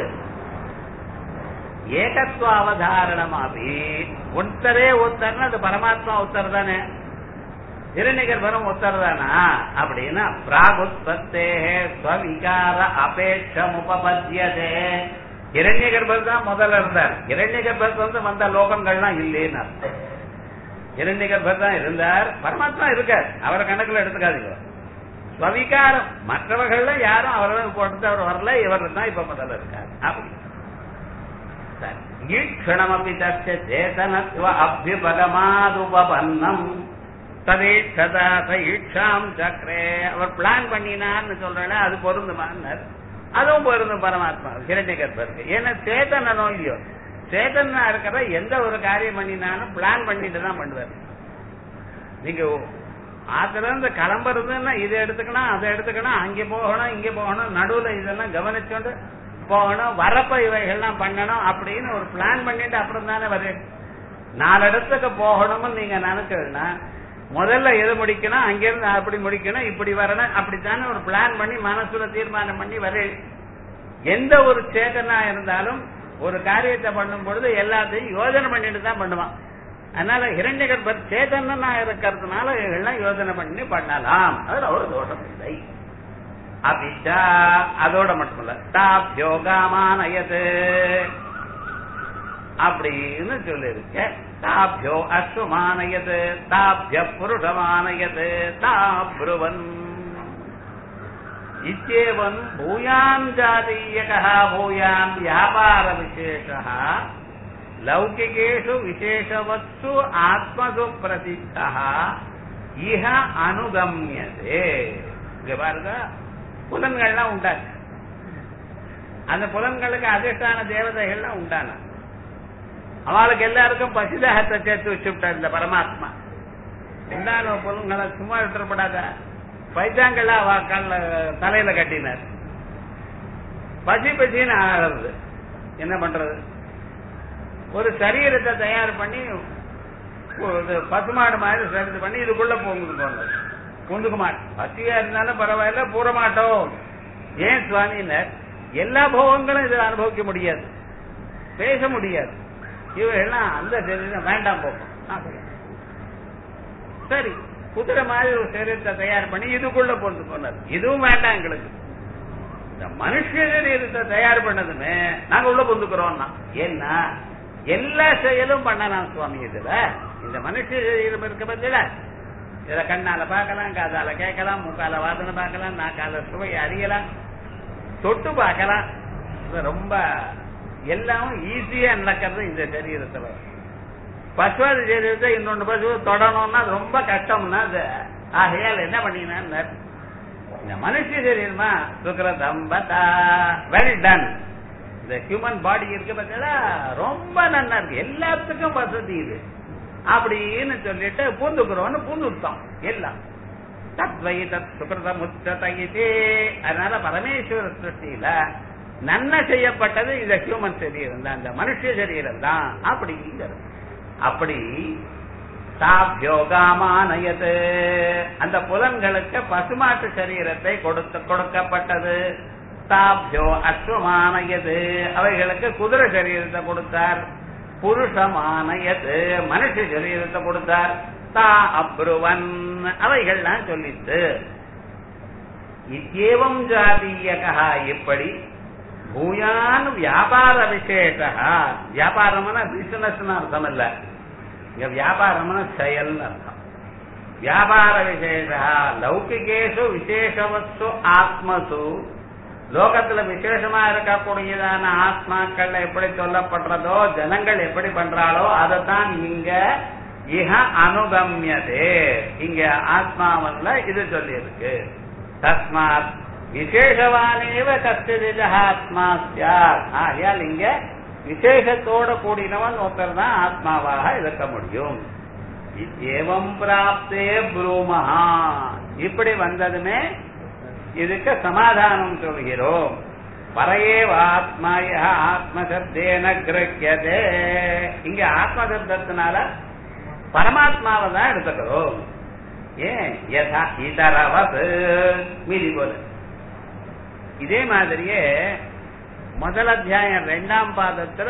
ஏகத்துவ அவதாரணமாபி ஒருத்தரே ஒருத்தர்னு அது பரமாத்மா ஒருத்தர் தானே இரண்யகர்பரம் ஒருத்தர் தானா அப்படின்னா பிராகுத்பத்தே ஸ்வவிகார அபேட்சம் உபபத்தியதே இரண்யகர்பர் தான் முதல்ல இருந்தார் இரண்யகர்பர் வந்து வந்த லோகங்கள்லாம் இல்லேன்னு அர்த்தம் இரண்யகர்பர் தான் இருந்தார் பரமாத்மா இருக்கார் அவரை கணக்குல எடுத்துக்காதீங்க ஸ்வவிகாரம் மற்றவர்கள்ல யாரும் அவர்கள் போட்டு அவர் வரல இவர் தான் இப்ப முதல்ல இருக்காரு அப்படி சரி. ஈக்ஷணமபி தஸ்ய சேதனத்துவ அபியுபகமாதுபன்னம் ததேட்சதா ச ஈக்ஷாம் சக்கரே அவர் பிளான் பண்ணினான்னு சொல்றல அது பொருந்துமான்னார் அதுவும் பொருந்தும் பரமாத்மா கிரண்ய கர்ப்பருக்கு ஏன்னா சேதனோ இல்லையோ சேதனா இருக்கிற எந்த ஒரு காரியம் பண்ணினாலும் பிளான் பண்ணிட்டு தான் பண்ணுவார் நீங்க ஆத்துல இருந்து கிளம்புறதுன்னா இதை எடுத்துக்கணும் அதை எடுத்துக்கணும் அங்க போகணும் இங்க போகணும் நடுவுல இதெல்லாம் கவனிச்சோண்டு போகணும் வரப்ப இவைகள்லாம் பண்ணணும் அப்படின்னு ஒரு பிளான் பண்ணிட்டு அப்புறம் தானே வருது நாலு இடத்துக்கு போகணும்னு நீங்க நினைச்சதுன்னா முதல்ல எது முடிக்கணும் அங்கிருந்து அப்படி முடிக்கணும் இப்படி வரணும் அப்படித்தானே ஒரு பிளான் பண்ணி மனசுல தீர்மானம் பண்ணி வரு எந்த ஒரு சேதனா இருந்தாலும் ஒரு காரியத்தை பண்ணும் பொழுது எல்லாத்தையும் யோஜனை பண்ணிட்டு தான் பண்ணுவான் அதனால இரண்ய கர்ப்பர் சேதனா இருக்கிறதுனால எல்லாம் யோஜனை பண்ணி பண்ணலாம் அதுல ஒரு தோஷம் இல்லை அபிச்சா அதோட மட்டுமல்ல தாப்யோகாமானயது அப்படின்னு சொல்லிருக்க தாப்யோ அஸ்வமானயது தாப்ய புருஷமானயது தாப்ருவன் இச்சேவன் பூயாம் ஜாதீயக பூயாம் வியாபார விசேஷ லௌகிகேஷு விசேஷவத்சு ஆத்மசு பிரசித்த இஹ அனுகம்யதே இங்க பாருங்க புலன்கள்லாம் உண்டாச்சு அந்த புலன்களுக்கு அதிர்ஷ்டான தேவதைகள்லாம் உண்டான அவளுக்கு எல்லாருக்கும் பசிதாகத்தை சேர்த்து வச்சு விட்டார் இந்த பரமாத்மா உண்டான புலன்களை சும்மா விட்டுறப்படாத பைத்தாங்கள்லாம் அவ கல்ல தலையில கட்டினார் பசி பசின்னு ஆகிறது என்ன பண்றது ஒரு சரீரத்தை தயார் பண்ணி ஒரு பசுமாடு மாதிரி சேர்த்து பண்ணி இதுக்குள்ள போகுது போனது புந்துக்க மாட்டோம் பசியா இருந்தாலும் பரவாயில்ல பூர மாட்டோம் ஏன் சுவாமினர் எல்லா போகங்களும் இதில் அனுபவிக்க முடியாது பேச முடியாது இவையெல்லாம் அந்த சரீரம் வேண்டாம் போகும் சரி குதிரை மாதிரி ஒரு சரீரத்தை தயார் பண்ணி இதுக்குள்ள போட்டு போனார் இதுவும் வேண்டாம் எங்களுக்கு இந்த மனுஷ சரீரத்தை தயார் பண்ணதுமே நாங்க உள்ள பொந்துக்கிறோம்னா ஏன்னா எல்லா செயலும் பண்ணலாம் சுவாமி இதுல இந்த மனுஷ சரீரம் இருக்க பத்தில இத கண்ணால பார்க்கலாம் காதால கேட்கலாம் மூக்கால வாசனை பார்க்கலாம் நாக்கால சுவை அறியலாம் தொட்டு பார்க்கலாம் இது ரொம்ப எல்லாம் ஈஸியா நடக்கிறது இந்த சரீரத்துல பசுவாதி சரீரத்தை இன்னொன்று பசு தொடணும்னா அது ரொம்ப கஷ்டம்னா அது ஆகையால் என்ன பண்ணினா இந்த மனுஷ சரீரமா சுக்கரதம்பதா வெல் டன் இந்த ஹியூமன் பாடி இருக்கு பார்த்தா ரொம்ப நல்லா இருக்கு எல்லாத்துக்கும் வசதி இது அப்படின்னு சொல்லிட்டு பூந்துக்கிறோம்னு பூந்துட்டோம் எல்லாம் தத்வை தத் சுகிருதம் உச்சதையிதே அதனால பரமேஸ்வர சிருஷ்டியில நன்மை செய்யப்பட்டது இந்த ஹியூமன் சரீரம் தான் இந்த மனுஷ சரீரம் தான் அப்படிங்கிறது அப்படி சாப்யோகாமானயது அந்த புலன்களுக்கு பசுமாட்டு சரீரத்தை கொடுத்து கொடுக்கப்பட்டது தாப்யோ அஸ்வமானயது அவைகளுக்கு குதிரை சரீரத்தை கொடுத்தார் புருஷமானயது மனுஷ சரீரத்தை கொடுத்தார் தா அப்ருவன் அவைகள்லாம் சொல்லிட்டு இத்தியேவம் ஜாதீயகா இப்படி பூயான் வியாபார விசேஷா வியாபாரம்னா பிசினஸ் அர்த்தம் இல்ல இங்க வியாபாரம்னா செயல் அர்த்தம் வியாபார விசேஷா லௌகிகேஷு விசேஷவத்து ஆத்மசு லோகத்துல விசேஷமா இருக்கக்கூடியதான ஆத்மாக்கள் எப்படி சொல்லப்படுறதோ ஜனங்கள் எப்படி பண்றாளோ அதைத்தான் இங்க இஹ அனுகம்யதே இங்க ஆத்மாவன்ல இது சொல்லி இருக்கு தஸ்மாத் விசேஷவானேவ கஸ்தித ஆத்மா சார் ஆகையால் இங்க விசேஷத்தோட கூடினவன் ஒருத்தர் தான் ஆத்மாவாக இருக்க முடியும் ஏவம் பிராப்தே புரூமஹா இப்படி வந்ததுமே இதுக்கு சமாதானம் சொல்கிறோம் பரையேவ ஆத்மாய ஆத்மசப்தேன கிரக்கியதே இங்க ஆத்மசப்தத்தினால பரமாத்மாவை தான் எடுத்துக்கிறோம் ஏன் யதா இதரவத் மீதி போல இதே மாதிரியே முதல் அத்தியாயம் ரெண்டாம் பாதத்துல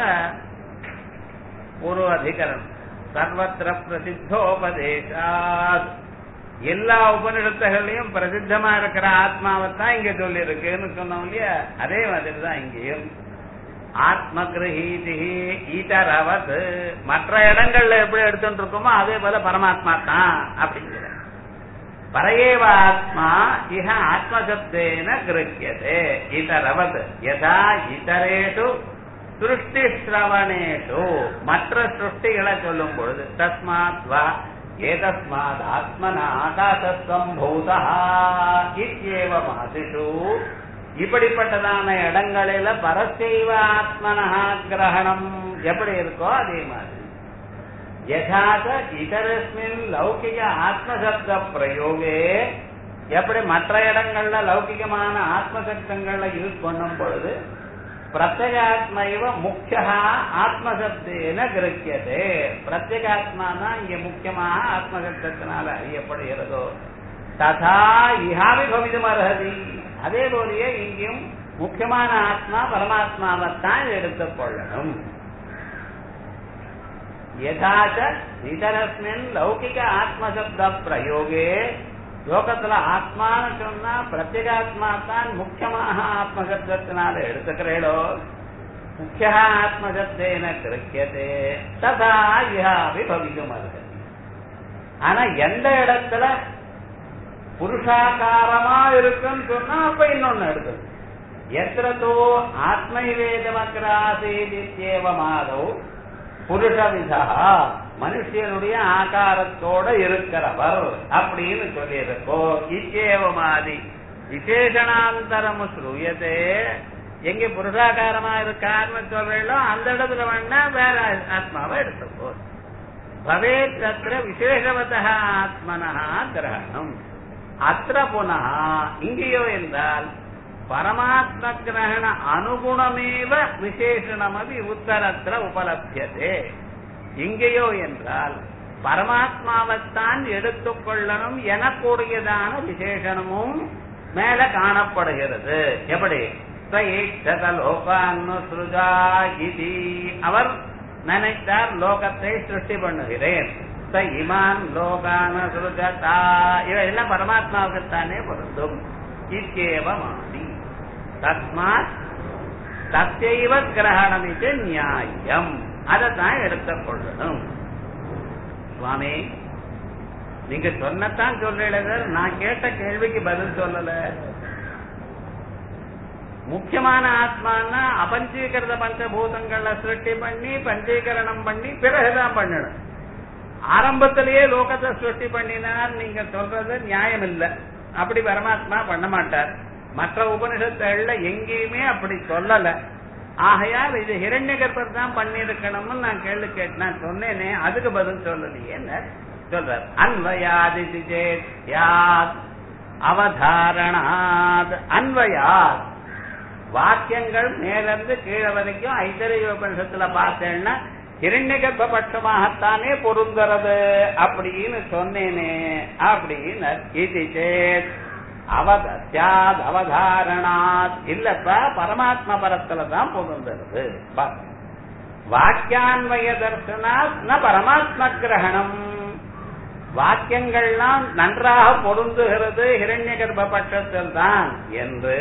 ஒரு அதிகரணம் சர்வத்திர பிரசித்தோபதேசாத் எல்லா உபநிடத்துகளையும் பிரசித்தமா இருக்கிற ஆத்மாவை தான் இங்க சொல்லி இருக்குன்னு சொன்னோம் இல்லையா அதே மாதிரி தான் இங்கேயும் ஆத்ம கிரகீதி ஈதரவத் மற்ற இடங்கள்ல எப்படி எடுத்துட்டு இருக்கோமோ அதே போல பரமாத்மா தான் அப்படிங்கிற பரையேவாத்மா இஹ ஆத்மசப்தேன கிருக்கியதே இதரவத் யதா இதரேஷு சிருஷ்டி சிரவணேஷு மற்ற சிருஷ்டிகளை சொல்லும் பொழுது தஸ்மாத் வா ஏதஸ்மாத் ஆத்மன ஆகாசம்பூதா இத்தியேவமாதிஷு இப்படிப்பட்டதான இடங்களில பரசைவ ஆத்மனஹா கிரகணம் எப்படி இருக்கோ அதே மாதிரி யதாத இதரஸ்மின் லௌகிக ஆத்மசப்த பிரயோகே எப்படி மற்ற இடங்கள்ல லௌகிகமான ஆத்மசப்தங்கள்ல யூஸ் பண்ணும் பொழுது பிரத்யேகாத்மைவ முக்கிய ஆத்மசப்தேன கிரக்கியதே பிரத்யேகாத்மா தான் இங்க முக்கியமாக ஆத்மசப்தத்தினால அறியப்படுகிறதோ ததா இஹாவி பவிதம் அர்ஹதி அதே போலயே இங்கேயும் முக்கியமான ஆத்மா பரமாத்மாவைத்தான் எடுத்துக் கொள்ளணும் யதாச்ச இதரஸ்மின் லௌகிக ஆத்மசப்த பிரயோகே லோகத்துல ஆத்மான்னு சொன்னா பிரத்யேகாத்மா தான் முக்கியமாக ஆத்மசப்தத்தினால எடுத்துக்கிறேளோ முக்கிய ஆத்மசப்தேன கிருக்கியதே ததா இஹாவி பவிதும் அர்ஹதி ஆனா எந்த இடத்துல புருஷாகாரமா இருக்குன்னு சொன்னா அப்ப இன்னொன்னு எடுக்குது எத்திரத்தோ ஆத்மைவேதமக்ராசேதித்யேவமாதவ் புருஷவிதா மனுஷனுடைய ஆகாரத்தோட இருக்கிறவர் அப்படின்னு சொல்லியிருக்கோ இச்சேவமாதி விசேஷணாந்தரம் ஸ்ரூயதே எங்க புருஷாகாரமா இருக்காருன்னு சொல்றீங்களோ அந்த இடத்துல வேணா வேற ஆத்மாவை எடுத்துக்கோ பவே தத்திர விசேஷவத ஆத்மனா கிரகணம் அத்த புனः இங்கேயோ என்றால் பரமாத்ம கிரகண அனுகுணமேவ விசேஷணமபி உத்தரத்திர உபலபியதே இங்கேயோ என்றால் பரமாத்மாவைத்தான் எடுத்துக்கொள்ளணும் எனக்கூடியதான விசேஷணமும் மேல காணப்படுகிறது எப்படி லோகானுசுருஜா இதி அவர் நினைத்தார் லோகத்தை சிருஷ்டி பண்ணுகிறேன் ச இமான் லோகான சுருஜதா இவையெல்லாம் பரமாத்மாவுக்குத்தானே பொருந்தும் இத்தியேவமாதி தஸ்மாத் தத்தைவ கிரகணம் இது நியாயம் அதைத்தான் எடுத்துக் கொள்ளணும் சுவாமி நீங்க சொன்னத்தான் சொல்றீங்க நான் கேட்ட கேள்விக்கு பதில் சொல்லல முக்கியமான ஆத்மான்னா அபஞ்சீகிருத பஞ்சபூதங்களை சிருஷ்டி பண்ணி பஞ்சீகரணம் பண்ணி பிறகுதான் பண்ணணும் ஆரம்பத்திலேயே லோகத்தை சிருஷ்டி பண்ணினார் நீங்க சொல்றது நியாயம் இல்லை அப்படி பரமாத்மா பண்ண மாட்டார் மற்ற உபனிஷத்துகள்ல எங்கேயுமே அப்படி சொல்லல ஆகையால் இது ஹிரண்ய கர்ப்பர் தான் பண்ணிருக்கணும்னு நான் கேள்வி கேட்டு நான் சொன்னேனே அதுக்கு பதில் சொல்லலையே சொல்றார் அன்வயாதி சேத் யாத் அவதாரணாத் அன்வயாத் வாக்கியங்கள் மேலிருந்து கீழே வரைக்கும் ஐத்தரிய உபனிஷத்துல பார்த்தேன்னா இரண்ய கர்ப்பபட்சமாகத்தானே பொருந்துறது அப்படின்னு சொன்னேனே அப்படின்னு இது சேத் அவதாத் அவதாரணாத் இல்லப்ப பரமாத்ம பரத்துல தான் பொருந்துறது வாக்கியான்வய தர்சனாத் ந பரமாத்ம கிரகணம் வாக்கியங்கள்லாம் நன்றாக பொருந்துகிறது ஹிரண்ய கர்ப்பபட்சத்தில் தான் என்று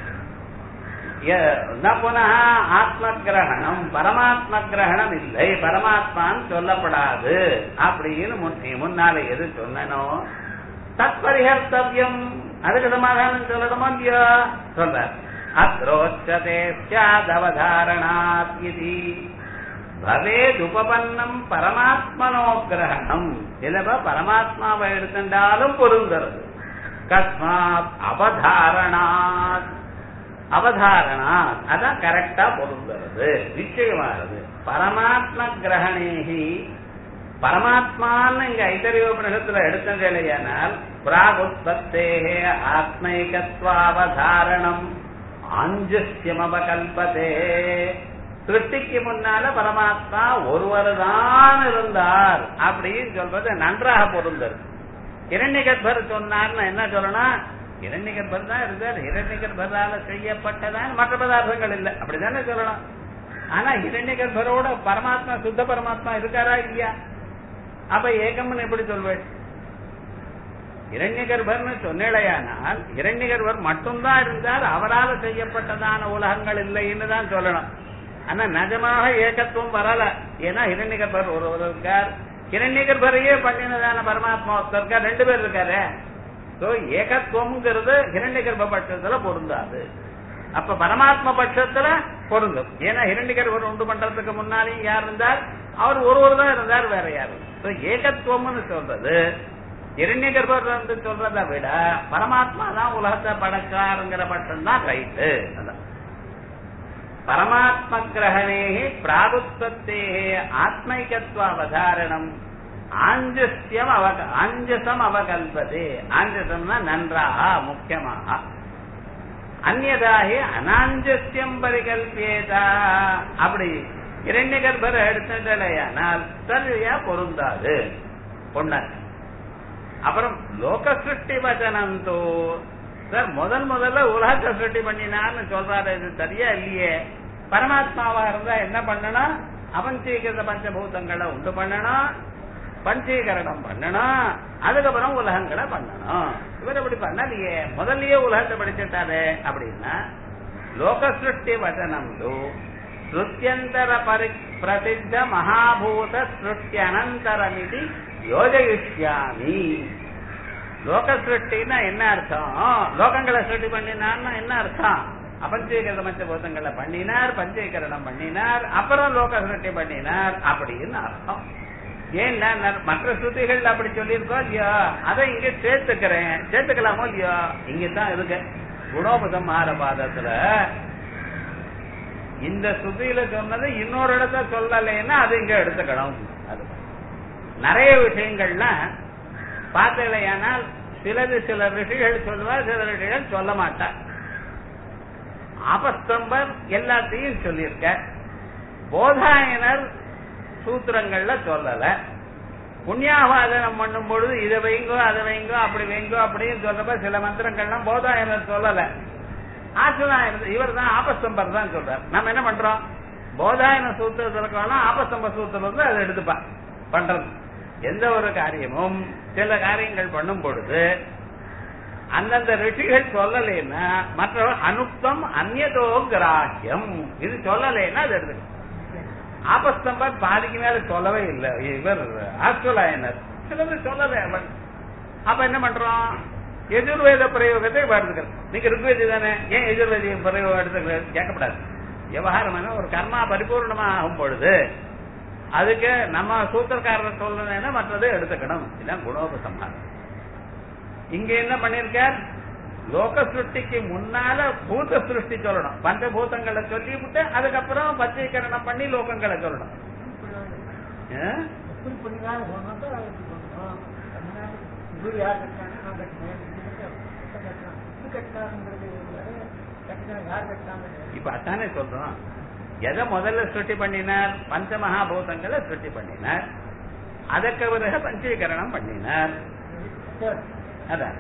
புனः ஆத்ம கிரகணம் பரமாத்ம கிரகணம் இல்லை பரமாத்மான்னு சொல்லப்படாது அப்படின்னு முன்னால எது சொன்னனோ தத்பரிஹர்த்தவியம் அதுக்கு சமாதானம் சொல்லணுமா இல்லையோ சொல்ற அத்ரோச்சதே சாதவதாரணாத் இது பவேத் உபபன்னம் பரமாத்மனோ கிரகணம் இல்லப்ப பரமாத்மாவை எடுத்துட்டாலும் பொருந்துறது கஸ்மாத் அவதாரணாத் அவதாரணா அதான் கரெக்டா பொருந்துறது நிச்சயமாகிறது பரமாத்ம கிரகணேகி பரமாத்மான்னு இங்க ஐதரியோபனிஷத்துல எடுத்தது இல்லையானால் பிராகுத்பத்தே ஆத்மைகத்வாவதாரணம் ஆஞ்சஸ்யமபகல்பதே சிருஷ்டிக்கு முன்னால பரமாத்மா ஒருவர் தான் இருந்தார் அப்படின்னு சொல்றது நன்றாக பொருந்தது இரண்ய கர்ப்பர் சொன்னார்னு என்ன சொல்லணும் இரண்ய கர்ப்பர் தான் இருந்தார் இரண்ய கர்ப்பரால செய்யப்பட்டதான் மற்ற பதார்த்தங்கள் இல்லை அப்படிதானே சொல்லணும் ஆனா இரண்ய கர்ப்பரோட பரமாத்மா சுத்த பரமாத்மா இருக்காரா இல்லையா அப்ப ஏகம்னு எப்படி சொல்வேன் இரண்ய கர்ப்பர்னு சொன்னேடையானால் இரண்ய கர்ப்பர் மட்டும்தான் இருந்தார் அவரால் செய்யப்பட்டதான உலகங்கள் இல்லைன்னு தான் சொல்லணும் ஆனா நிஜமாக ஏகத்துவம் வரல ஏன்னா இரண்ய கர்ப்பர் ஒருவர் இருக்கார் இரண்ய கர்ப்பரையே பண்ணினதான பரமாத்மா ஒருத்தர் இருக்கார் ரெண்டு பேர் இருக்காரு சோ ஏகத்துவம்ங்கிறது ஹிரண்ய கர்ப்ப பட்சத்துல பொருந்தாது அப்ப பரமாத்ம பட்சத்துல பொருந்தும் ஏன்னா ஹிரண்ய கர்ப்பர் உண்டு பண்றதுக்கு முன்னாலேயும் யார் இருந்தார் அவர் ஒருவர் தான் இருந்தார் வேற யாரு சோ ஏகத்துவம்னு சொல்றது இரண்ய கர்ப்பர் வந்து சொல்றதை விட பரமாத்மா தான் உலகத்தை படைச்சாருங்கிற பட்சம் தான் ரைட்டு பரமாத்ம கிரகணே பிராகுத்தத்தே ஆத்மைகத்துவ அவதாரணம் ஆஞ்சஸ்யம் அவ ஆஞ்சசம் அவகல்பதே ஆஞ்சசம்னா நன்றாக முக்கியமாக அந்நதாகி அனாஞ்சஸ்யம் பரிகல்பியதா அப்படி இரண்ய கர்ப்பர் எடுத்துட்டலையானால் சரியா பொருந்தாது பொண்ணு அப்புறம் லோக சிருஷ்டி வச்சனம் தோ சார் முதல் முதல்ல உலகத்தை சிருஷ்டி பண்ணினான்னு சொல்றாரு இது சரியா இல்லையே பரமாத்மாவா இருந்தா என்ன பண்ணணும் அபஞ்சீகிருத பஞ்சபூதங்களை உண்டு பண்ணணும் பஞ்சீகரணம் பண்ணணும் அதுக்கப்புறம் உலகங்களை பண்ணணும் இவர் அப்படி பண்ணலையே முதல்லயே உலகத்தை படிச்சுட்டாரு அப்படின்னா லோக சிருஷ்டி வச்சனம் தோ ஸ்ருத்தியந்தர பரி பிரசித்த மகாபூத சிருஷ்டி அனந்தரமிதி யோஜயிஷ்யாமி லோக சிருஷ்டின்னா என்ன அர்த்தம் லோகங்களை சிருஷ்டி பண்ணினார்னா என்ன அர்த்தம் அபஞ்சீகரண பஞ்சபூதங்களை பண்ணினார் பஞ்சீகரணம் பண்ணினார் அப்புறம் லோக சிருஷ்டி பண்ணினார் அப்படின்னு அர்த்தம் ஏன்னா மற்ற ஸ்ருதிகள் அப்படி சொல்லியிருக்கோம் இல்லையா அதை இங்க சேர்த்துக்கிறேன் சேர்த்துக்கலாமோ இல்லையா இங்கதான் இருக்கு குணோபதம் பாதத்துல இந்த ஸ்ருதியில சொன்னது இன்னொரு இடத்த சொல்லலைன்னா அது இங்க எடுத்துக்கணும் அது நிறைய விஷயங்கள்லாம் பார்த்தீங்களேயானால் சிலது சில ரிஷிகள் சொல்லுவார் சில ரிஷிகள் சொல்ல மாட்டார் ஆபஸ்தம்பர் எல்லாத்தையும் சொல்லியிருக்க போதாயனர் சூத்திரங்கள்ல சொல்லல புண்ணியாவாதனம் பண்ணும் பொழுது இதை வைங்கோ அதை வைங்கோ அப்படி வைங்கோ அப்படின்னு சொல்றப்ப சில மந்திரங்கள்லாம் போதாயனர் சொல்லல ஆசுராயனர் இவர் தான் ஆபஸ்தம்பர் தான் சொல்றார் நம்ம என்ன பண்றோம் போதாயன சூத்திரத்துல ஆபஸ்தம்ப சூத்திரம் வந்து அதை எடுத்துப்பா பண்றது எந்த ஒரு காரியமும் சில காரியங்கள் பண்ணும் பொழுது அந்தந்த ரிஷிகள் சொல்லலைன்னா மற்ற அனுப்தம் அந்நதோ கிராஹ்யம் இது சொல்லலைன்னா அது எடுத்துக்கணும் ஆபஸ்தம்பர் பாதிக்கு மேல சொல்லவே இல்லை இவர் ஆஸ்ட்ரலாயனர் சிலது சொல்லவே அவன் அப்ப என்ன பண்றோம் எதிர்வேத பிரயோகத்தை எடுத்துக்கிறோம் நீங்க ருக்வேதி தானே ஏன் எதிர்வேதி பிரயோகம் எடுத்துக்கிறது கேட்கப்படாது விவகாரம் ஒரு கர்மா பரிபூர்ணமா ஆகும் பொழுது அதுக்கு நம்ம சூத்திரக்காரர் சொல்லணும்னா மற்றதை எடுத்துக்கணும் இதுதான் குணோபசம்ஹாரம் இங்க என்ன பண்ணிருக்கார் லோக சிருஷ்டிக்கு முன்னால பூத சிருஷ்டி சொல்லணும் பஞ்சபூதங்களை சொல்லி விட்டு அதுக்கப்புறம் பச்சைக்கரணம் பண்ணி லோகங்களை சொல்லணும் இப்ப அதானே சொல்றோம் எதை முதல்ல சிருஷ்டி பண்ணினார் பஞ்ச மகாபூதங்களை சிருஷ்டி பண்ணினார் அதற்கு பிறகு பஞ்சீகரணம் பண்ணினார் அதான்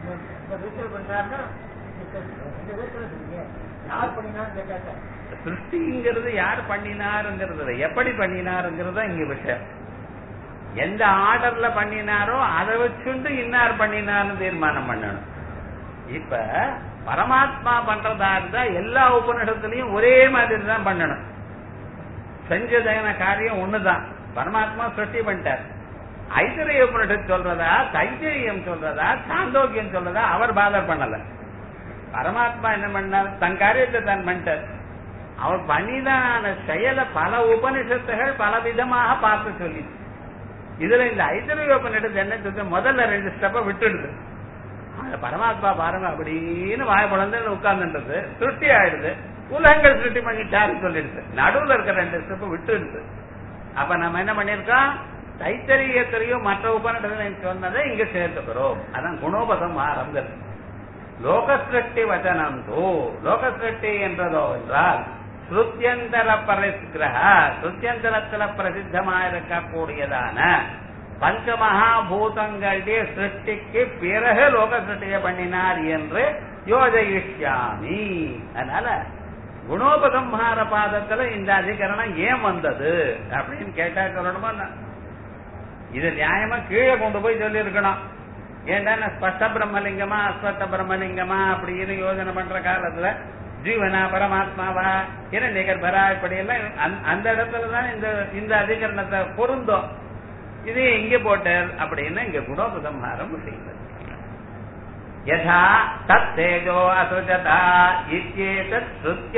சிருஷ்டிங்கிறது யார் பண்ணினாருங்கிறது எப்படி பண்ணினாருங்கிறது இங்க விஷயம் எந்த ஆர்டர்ல பண்ணினாரோ அதை வச்சுண்டு இன்னார் பண்ணினார்னு தீர்மானம் பண்ணணும் இப்ப பரமாத்மா பண்றதா இருந்தா எல்லா உபநிஷத்துலயும் ஒரே மாதிரி தான் பண்ணணும் செஞ்சதான காரியம் ஒண்ணுதான் பரமாத்மா சிருஷ்டி பண்ணிட்டார் ஐத்தரிய உபனிஷத் சொல்றதா தைத்திரியம் சொல்றதா சாந்தோக்கியம் சொல்றதா அவர் பாதர் பண்ணல பரமாத்மா என்ன பண்ணார் தன் காரியத்தை தான் பண்ணிட்டார் அவர் பண்ணிதான செயலை பல உபனிஷத்துகள் பல விதமாக பார்த்து சொல்லி இதுல இந்த ஐத்தரிய உபனிஷத்து என்ன சொல்ற முதல்ல ரெண்டு ஸ்டெப்ப விட்டுடுது அந்த பரமாத்மா பாருங்க அப்படின்னு வாய குழந்தைன்னு உட்கார்ந்துன்றது திருஷ்டி ஆயிடுது உலகங்கள் திருஷ்டி பண்ணிட்டாருன்னு சொல்லிடுது நடுவுல இருக்க ரெண்டு ஸ்டெப் விட்டுடுது அப்ப நம்ம என்ன பண்ணிருக்கோம் தைத்தரியத்திலையும் மற்ற உபநிடத்தில் சொன்னதை இங்க சேர்த்துக்கிறோம் அதான் குணோபதம் ஆரம்பம் லோக சிருஷ்டி வச்சனம் தோ லோக சிருஷ்டி என்றதோ என்றால் ஸ்ருத்தியந்தர பரிஸ்கிரக ஸ்ருத்தியந்தரத்துல பிரசித்தமா இருக்கக்கூடியதான பஞ்சமகாபூதங்களுடைய சிருஷ்டிக்கு பிறகு லோக சிருஷ்டியை பண்ணினார் என்று யோஜயிஷ்யாமி அதனால குணோபசம்ஹார பாதத்துல இந்த அதிகரணம் ஏன் வந்தது அப்படின்னு கேட்டா சொல்லணுமா இது நியாயமா கீழே கொண்டு போய் சொல்லி இருக்கணும் ஏன்டா ஸ்பஷ்ட பிரம்மலிங்கமா அஸ்வத்த பிரம்மலிங்கமா அப்படின்னு யோஜனை பண்ற காலத்துல ஜீவனா பரமாத்மாவா என்ன நிகர்பரா இப்படி எல்லாம் அந்த இடத்துலதான் இந்த இந்த அதிகரணத்தை பொருந்தும் இது எங்க போட்டார் அப்படின்னு இங்க குணோபசம்ஹாரம் செய்யுது यथा तत्तेजो असृजता इत्येतत्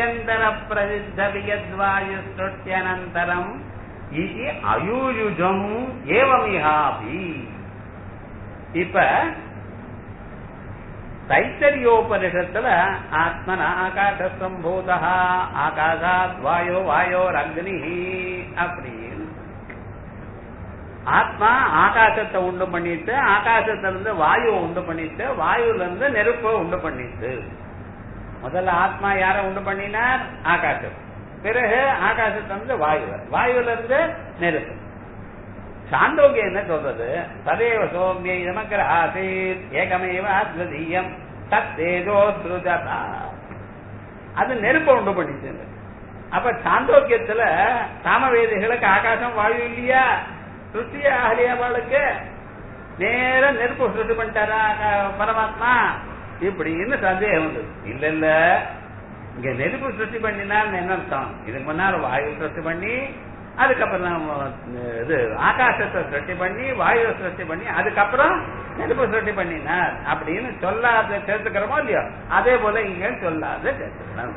श्रुत्यन्तरप्रसिद्धवियद्वायुस्तृत्यनन्तरम् इति अयुयुजम् एवमिहापि இப்ப தைத்தரியோபனிஷத்துல ஆத்மன ஆகாச சம்பூதா ஆகாசாத் வாயோ வாயோர் அக்னி அப்படின்னு ஆத்மா ஆகாசத்தை உண்டு பண்ணிட்டு ஆகாசத்துல இருந்து வாயு உண்டு பண்ணிட்டு வாயுல இருந்து நெருப்பை உண்டு பண்ணிட்டு முதல்ல ஆத்மா யார உண்டு பண்ணினார் ஆகாசம் பிறகு ஆகாசத்துல இருந்து வாயு வாயுல இருந்து நெருப்பு சாந்தோக்கியம் என்ன சொல்றது ததேவ சோமிய நமக்கிற ஆசீத் ஏகமேவ அத்வதீயம் தத்தேஜோ ஸ்ருஜதா அது நெருப்பை உண்டு பண்ணிச்சு அப்ப சாந்தோக்கியத்துல சாமவேதிகளுக்கு ஆகாசம் வாயு இல்லையா சுத்திய ஆகலியாவாளுக்கு நேர நெருப்பு சுருட்டு பண்ணிட்டாரா பரமாத்மா இப்படின்னு சந்தேகம் வந்து இல்ல இல்ல இங்க நெருப்பு சுருட்டி பண்ணினால் என்ன அர்த்தம் இதுக்கு முன்னால் வாயு சுருட்டி பண்ணி அதுக்கப்புறம் இது ஆகாசத்தை சுருட்டி பண்ணி வாயுவை சுருட்டி பண்ணி அதுக்கப்புறம் நெருப்பு சுருட்டி பண்ணினார் அப்படின்னு சொல்லாத சேர்த்துக்கிறோமோ இல்லையோ அதே போல இங்க சொல்லாத சேர்த்துக்கணும்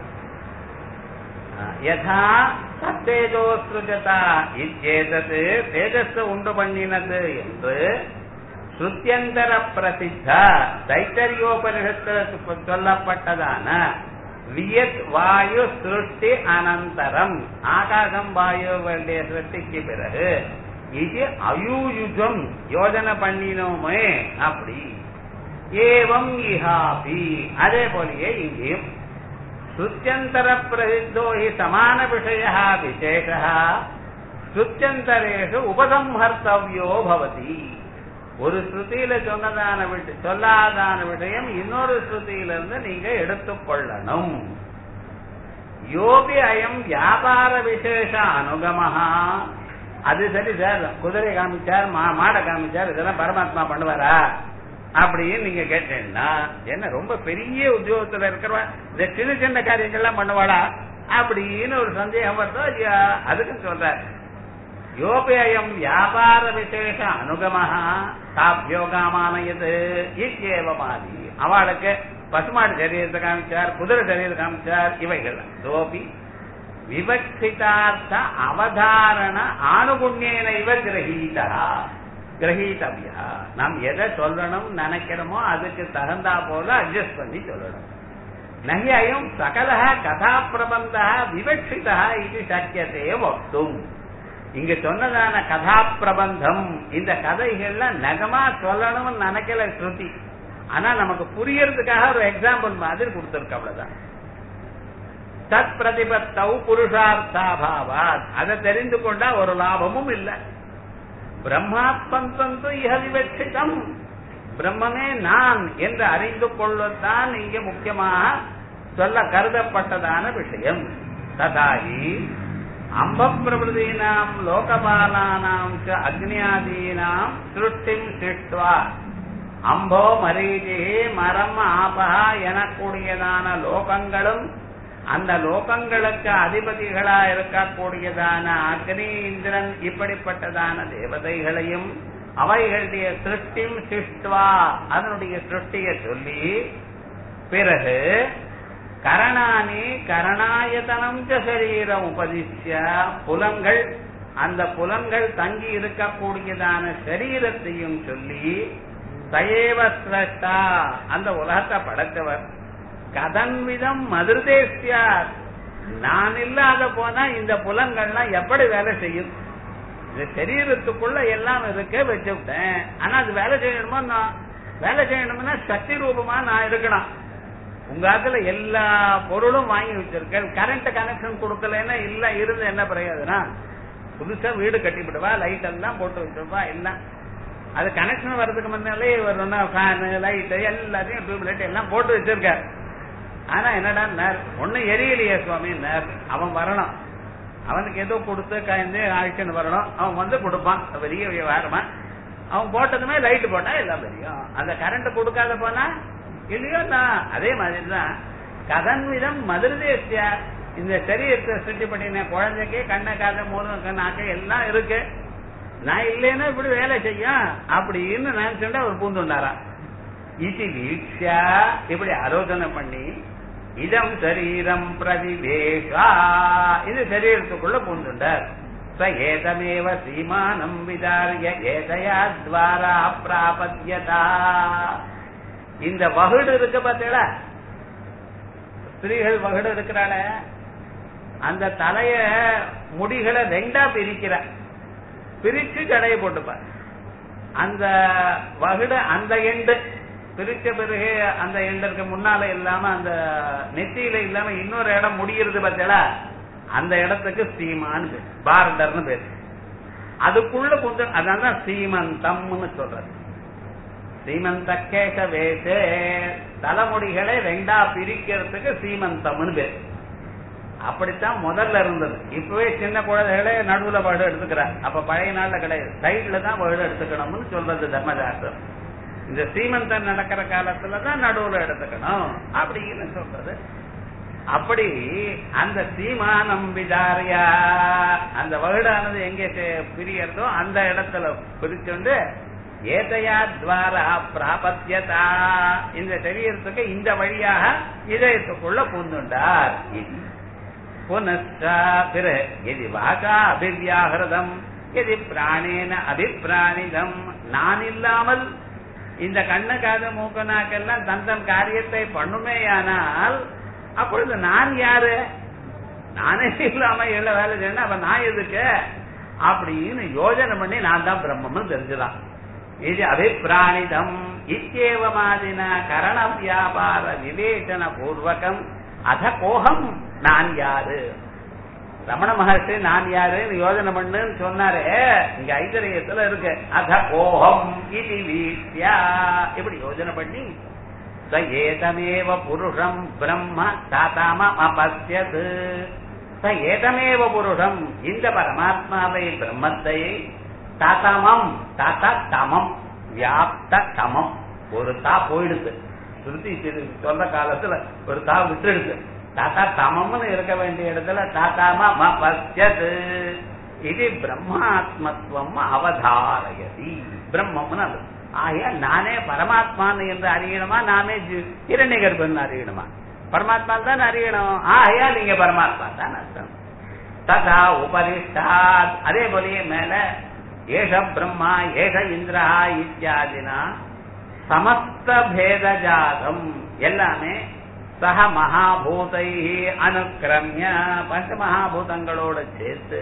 யதா சத்தேஜோ சுஜதா இச்சேதது தேஜஸ் உண்டு பண்ணினது என்று சுத்தியந்தர பிரசித்த தைத்தரியோபனிஷத்தில் சொல்லப்பட்டதான வியத் வாயு சிருஷ்டி அனந்தரம் ஆகாசம் வாயுடைய சிருஷ்டிக்கு பிறகு இது அயூயுஜம் யோஜனை பண்ணினோமே அப்படி ஏவம் இஹாபி அதே போலயே இங்கேயும் சுத்தியந்தர பிரசித்தோ ஹி சமான விஷய விசேஷ சுத்தியந்தரேஷு உபசம்ஹர்த்தவியோ பவதி ஒரு ஸ்ருதியில சொன்னதான விஷ சொல்லாதான விஷயம் இன்னொரு ஸ்ருதியிலிருந்து நீங்க எடுத்துக்கொள்ளணும் யோபி அயம் வியாபார விசேஷ அனுகமஹா அது சரி சார் குதிரை காமிச்சார் மாடை காமிச்சார் இதெல்லாம் பரமாத்மா பண்ணுவாரா அப்படின்னு நீங்க கேட்டீங்கன்னா என்ன ரொம்ப பெரிய உத்தியோகத்துல இருக்கிறவ இந்த சின்ன சின்ன காரியங்கள்லாம் பண்ணுவாடா அப்படின்னு ஒரு சந்தேகம் வருதோ இல்லையா அதுக்கும் சொல்ற யோபேயம் வியாபார விசேஷ அனுகமஹா சாபியோகாமானது இச்சேவமாதி அவளுக்கு பசுமாடு சரீரத்தை காமிச்சார் குதிரை சரீரத்தை காமிச்சார் இவைகள் சோபி விவக்ஷிதார்த்த அவதாரண ஆணுகுண்யேன இவ கிரகீதா கிரகீதவியா நாம் எதை சொல்லணும் நினைக்கிறோமோ அதுக்கு தகுந்தா போல அட்ஜஸ்ட் பண்ணி சொல்லணும் நகியம் சகல கதா பிரபந்த விவக்ஷிதா இது சக்கியத்தையே வக்தும் இங்க சொன்னதான கதா பிரபந்தம் இந்த கதைகள்ல நகமா சொல்லணும்னு நினைக்கல ஸ்ருதி ஆனா நமக்கு புரியறதுக்காக ஒரு எக்ஸாம்பிள் மாதிரி கொடுத்திருக்கு அவ்வளவுதான் தத் பிரதிபத்தௌ புருஷார்த்தாபாவாத் அதை தெரிந்து கொண்டா ஒரு லாபமும் இல்லை பிரம்மாத்மந்தந்து இஹ விவட்சிதம் பிரம்மமே நான் என்று அறிந்து கொள்ளத்தான் இங்கே முக்கியமாக சொல்ல கருதப்பட்டதான விஷயம் ததாகி அம்ப பிரபுதீனாம் லோகபாலானாம் ச அக்னியாதீனாம் சிருஷ்டிம் சிருஷ்டுவா அம்போ மரீஜி மரம் ஆபகா எனக்கூடியதான லோகங்களும் அந்த லோகங்களுக்கு அதிபதிகளா இருக்கக்கூடியதான அக்னி இந்திரன் இப்படிப்பட்டதான தேவதைகளையும் அவைகளுடைய சிருஷ்டிம் சிருஷ்டுவா அதனுடைய சிருஷ்டியை சொல்லி பிறகு கரணானி கரணாயதனம் சரீரம் உபதிஷ்ய புலங்கள் அந்த புலங்கள் தங்கி இருக்கக்கூடியதான சரீரத்தையும் சொல்லி தயேவ சிரஷ்டா அந்த உலகத்தை படைத்தவர் கதன்விதம் மதுர்தேசியார் நான் இல்லாத போனா இந்த புலங்கள்லாம் எப்படி வேலை செய்யும் இந்த சரீரத்துக்குள்ள எல்லாம் இருக்க வச்சுவிட்டேன் ஆனா அது வேலை செய்யணுமோ நான் வேலை செய்யணும்னா சக்தி ரூபமா நான் இருக்கணும் உங்க ஆத்துல எல்லா பொருளும் வாங்கி வச்சிருக்கேன் கரண்ட் கனெக்ஷன் கொடுக்கலன்னா இல்ல இருந்து என்ன பிரயோஜனம் புதுசா வீடு கட்டிவிடுவா லைட் எல்லாம் போட்டு வச்சிருப்பா எல்லாம் அது கனெக்ஷன் வர்றதுக்கு முன்னாலே ஒரு ஃபேனு லைட் எல்லாத்தையும் டியூப் லைட் எல்லாம் போட்டு வச்சிருக்காரு ஆனா என்னடா நேர் ஒண்ணு எரியலையே சுவாமி நேர் அவன் வரணும் அவனுக்கு ஏதோ கொடுத்து காய்ந்து ஆக்ஷன் வரணும் அவன் வந்து கொடுப்பான் பெரிய விவகாரமா அவன் போட்டதுமே லைட் போட்டா எல்லாம் தெரியும் அந்த கரண்ட் கொடுக்காத போனா இல்லையோ நான் அதே மாதிரி தான் கதன் விதம் மதுரதேசியா இந்த சரீரத்தை சுட்டி பண்ணின குழந்தைக்கு கண்ணை காத மூலம் நாக்க எல்லாம் இருக்கு நான் இல்லைன்னா இப்படி வேலை செய்யும் அப்படின்னு நினைச்சுட்டு அவர் பூந்துண்டாரா இது வீட்சா இப்படி ஆலோசனை பண்ணி இதம் சரீரம் பிரதிவேஷா இது சரீரத்துக்குள்ள பூந்துண்டார் ச ஏதமேவ சீமானம் விதாரிய ஏதையா துவாரா பிராபத்யதா இந்த வகுடு இருக்கு பார்த்தீங்களா ஸ்திரீகள் வகுடு இருக்கிறாள அந்த தலைய முடிகளை ரெண்டா பிரிக்கிற பிரிச்சு கடையை போட்டுப்ப அந்த வகுடு அந்த எண்டு பிரிச்ச பிறகு அந்த எண்டருக்கு முன்னால இல்லாம அந்த நெத்தியில இல்லாம இன்னொரு இடம் முடிகிறது பார்த்தீங்களா அந்த இடத்துக்கு சீமான்னு பேர் பார்டர்னு பேர் அதுக்குள்ள கொஞ்சம் அதான் சீமந்தம்னு சொல்றது சீமந்த கேச வேசே தலைமுடிகளை ரெண்டா பிரிக்கிறதுக்கு சீமந்தம்னு பேர் அப்படித்தான் முதல்ல இருந்தது இப்பவே சின்ன குழந்தைகளே நடுவுல வகுடு எடுத்துக்கிறார் அப்ப பழைய நாள்ல கிடையாது சைட்ல தான் வகுடு எடுத்துக்கணும்னு சொல்றது தர்மசாஸ்திரம் இந்த சீமந்தம் நடக்கிற காலத்துல தான் நடுவுல எடுத்துக்கணும் அப்படின்னு சொல்றது அப்படி அந்த சீமானம் விதாரியா அந்த வகுடானது எங்க பிரியறதோ அந்த இடத்துல பிரிச்சுண்டு ஏதையா துவாரா பிராபத்தியதா இந்த சரீரத்துக்கு இந்த வழியாக இதயத்துக்குள்ள பூந்துண்டார் புனஸ்டா பிற எதி வாகா அபிவியாகிருதம் எதி பிராணேன அபிப்பிராணிதம் நான் இல்லாமல் இந்த கண்ணு காது மூக்கு நாக்கெல்லாம் தன் தன் காரியத்தை பண்ணுமேயானால் அப்பொழுது நான் யாரு நானே இல்லாம எல்லா வேலை செய்யணும் அப்ப நான் எதுக்கு அப்படின்னு யோஜனை பண்ணி நான் தான் பிரம்மம்னு தெரிஞ்சுதான் இது அபிப்பிராணிதம் இத்தேவமாதின கரண வியாபார விவேச்சன பூர்வகம் அத கோகம் நான் யாரு ரமண மகர்ஷி நான் யாருன்னு யோஜனை பண்ணுன்னு சொன்னாரு இங்க ஐதரியத்துல இருக்கு அத கோகம் இது வீட்யா இப்படி யோஜனை பண்ணி ச ஏதமேவ புருஷம் பிரம்ம தாத்தாம அபஸ்யது ச ஏதமேவ புருஷம் இந்த பரமாத்மாவை பிரம்மத்தை தாத்தாமம் தாத்தா தமம் வியாப்த தமம் ஒரு தா போயிடுது ஸ்ருதி சொல்ற காலத்துல ஒரு தா விட்டுடுது தாத்தா தமம்னு இருக்க வேண்டிய இடத்துல தாத்தாம பசியது இது பிரம்மாத்மத்துவம் அவதாரயதி பிரம்மம்னு அது ஆகையா நானே பரமாத்மான்னு என்று அறியணுமா நாமே இரண்ய கர்ப்பன் அறியணுமா பரமாத்மா தான் அறியணும் ஆகையா நீங்க பரமாத்மா தான் அர்த்தம் ததா உபரிஷ்டாத் அதே போலயே மேல ஏஷ பிரம்மா ஏஷ இந்திரா இத்தியாதினா சமஸ்த பேத ஜாதம் எல்லாமே சக மகாபூதை அனுக்கிரமிய பஞ்ச மகாபூதங்களோட சேர்த்து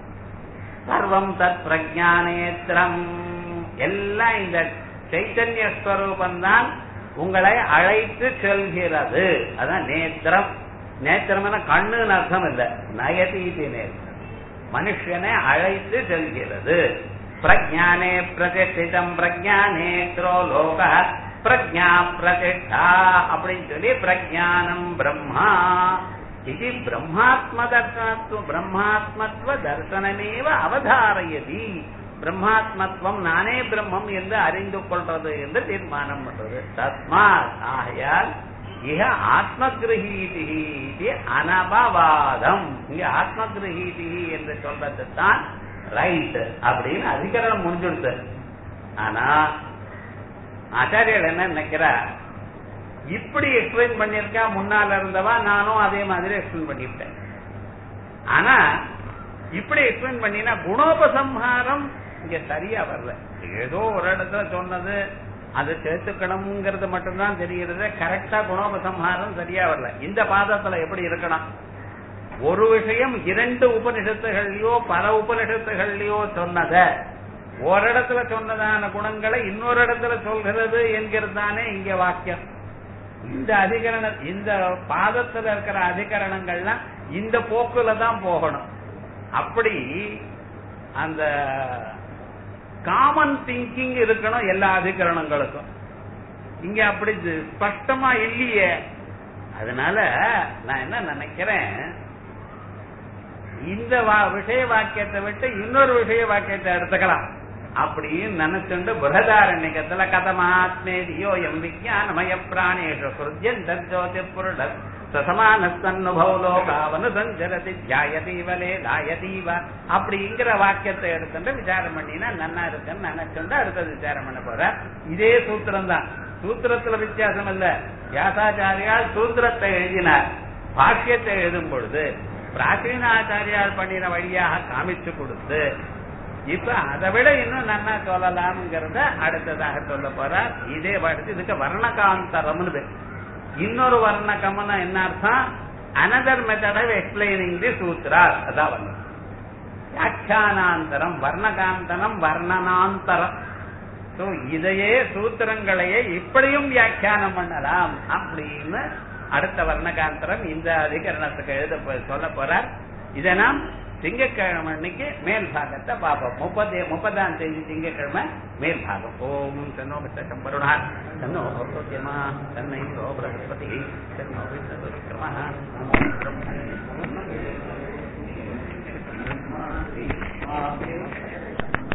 சர்வம் தத் பிரஜானேத்திரம் எல்லாம் இந்த சைத்தன்ய ஸ்வரூபம் தான் உங்களை அழைத்து செல்கிறது அதான் நேத்திரம் நேத்திரம் கண்ணுன்னு அர்த்தம் இல்ல நயதீதி நேத்திரம் மனுஷனை அழைத்து செல்கிறது பிரஜானே பிரதிஷ்டிதம் பிரஜானேத்ரோ லோக பிரஜா பிரதிஷ்டா அப்படின்னு சொல்லி பிரஜானம் பிரம்மா இது பிரம்மாத்ம தர்சனத்துவ பிரம்மாத்மத்துவ தர்சனமேவ அவதாரயதி பிரம்மாத்மத்துவம் நானே பிரம்மம் என்று அறிந்து கொள்றது என்று தீர்மானம் பண்றது தஸ்மாத் ஆகையால் இக ஆத்மகிரகீதி இது அனபவாதம் இங்க ஆத்மகிரகீதி என்று சொல்றது தான் ரைட் அப்படின்னு அதிகரணம் முடிஞ்சுடுது ஆனா ஆச்சாரியர் என்ன நினைக்கிறா இப்படி எக்ஸ்பிளைன் பண்ணிருக்கா முன்னால இருந்தவா நானும் அதே மாதிரி எக்ஸ்பிளைன் பண்ணிவிட்டேன் ஆனா இப்படி எக்ஸ்பிளைன் பண்ணினா குணோபசம்ஹாரம் இங்க சரியா வரல ஏதோ ஒரு இடத்துல சொன்னது அது சேர்த்துக்கணுங்கிறது மட்டும்தான் தெரிகிறது கரெக்டா குணோபசம்ஹாரம் சரியா வரல இந்த பாதத்துல எப்படி இருக்கணும் ஒரு விஷயம் இரண்டு உபனிஷத்துகள்லயோ பல உபனிஷத்துகள்லயோ சொன்னத ஒரு இடத்துல சொன்னதான குணங்களை இன்னொரு இடத்துல சொல்கிறது என்கிறது தானே இங்க வாக்கியம் இந்த அதிகரண இந்த பாதத்துல இருக்கிற அதிகரணங்கள்லாம் இந்த போக்குல தான் போகணும் அப்படி அந்த காமன் திங்கிங் இருக்கணும் எல்லா அதிகரணங்களுக்கும் இங்க அப்படி ஸ்பஷ்டமா இல்லையே அதனால நான் என்ன நினைக்கிறேன் இந்த விஷய வாக்கியத்தை விட்டு இன்னொரு விஷய வாக்கியத்தை எடுத்துக்கலாம் அப்படின்னு நினைச்சுண்டு புரதாரண்யத்துல கதமாத்மேதியோ எம் விஜயானமய பிராணேஷு சுருஜ்யந்த ஜோதி புருட சசமானஸ்தன்னுபவ லோகாவனு சஞ்சரதி தியாயதீவலே லாயதீவ அப்படிங்கிற வாக்கியத்தை எடுத்துட்டு விசாரம் பண்ணினா நன்னா இருக்குன்னு நினைச்சுண்டு அடுத்தது விசாரம் பண்ண போற இதே சூத்திரம் தான் சூத்திரத்துல வித்தியாசம் இல்ல வியாசாச்சாரியால் சூத்திரத்தை எழுதினார் பாக்கியத்தை எழுதும் பொழுது பிராச்சீன ஆச்சாரியால் பண்ணின வழியாக காமிச்சு கொடுத்து இப்ப அதை விட இன்னும் நன்னா சொல்லலாம்ங்கிறத அடுத்ததாக சொல்ல போறார் இதே படிச்சு இதுக்கு வர்ணகாந்தரம்னு பேர். இன்னொரு வர்ணகம்னா என்ன அர்த்தம் another method of explaining the sutra அதான் வர்ணம் வியாக்கியானாந்தரம் வர்ணகாந்தரம் வர்ணனாந்தரம் So, இதையே சூத்திரங்களையே இப்படியும் வியாக்கியானம் பண்ணலாம் அப்படின்னு அடுத்த வர்ணகாந்தரம் இந்த அதிகரணத்துக்கு எழுத போ- சொல்ல போறார் இதை நாம் திங்கட்கிழமை அன்னைக்கு மேல் பாகத்தை பார்ப்போம் முப்பது முப்பதாம் தேதி திங்கட்கிழமை மேல் பாகம் ஓம் தன்னோ மித்தகம் வருணா தன்னோ பௌரோக்கியமா தன்னை சோ பிரகஸ்பதி தன்னோ விஷ்ணு விக்ரம நமோ பிரம்மணே நமோ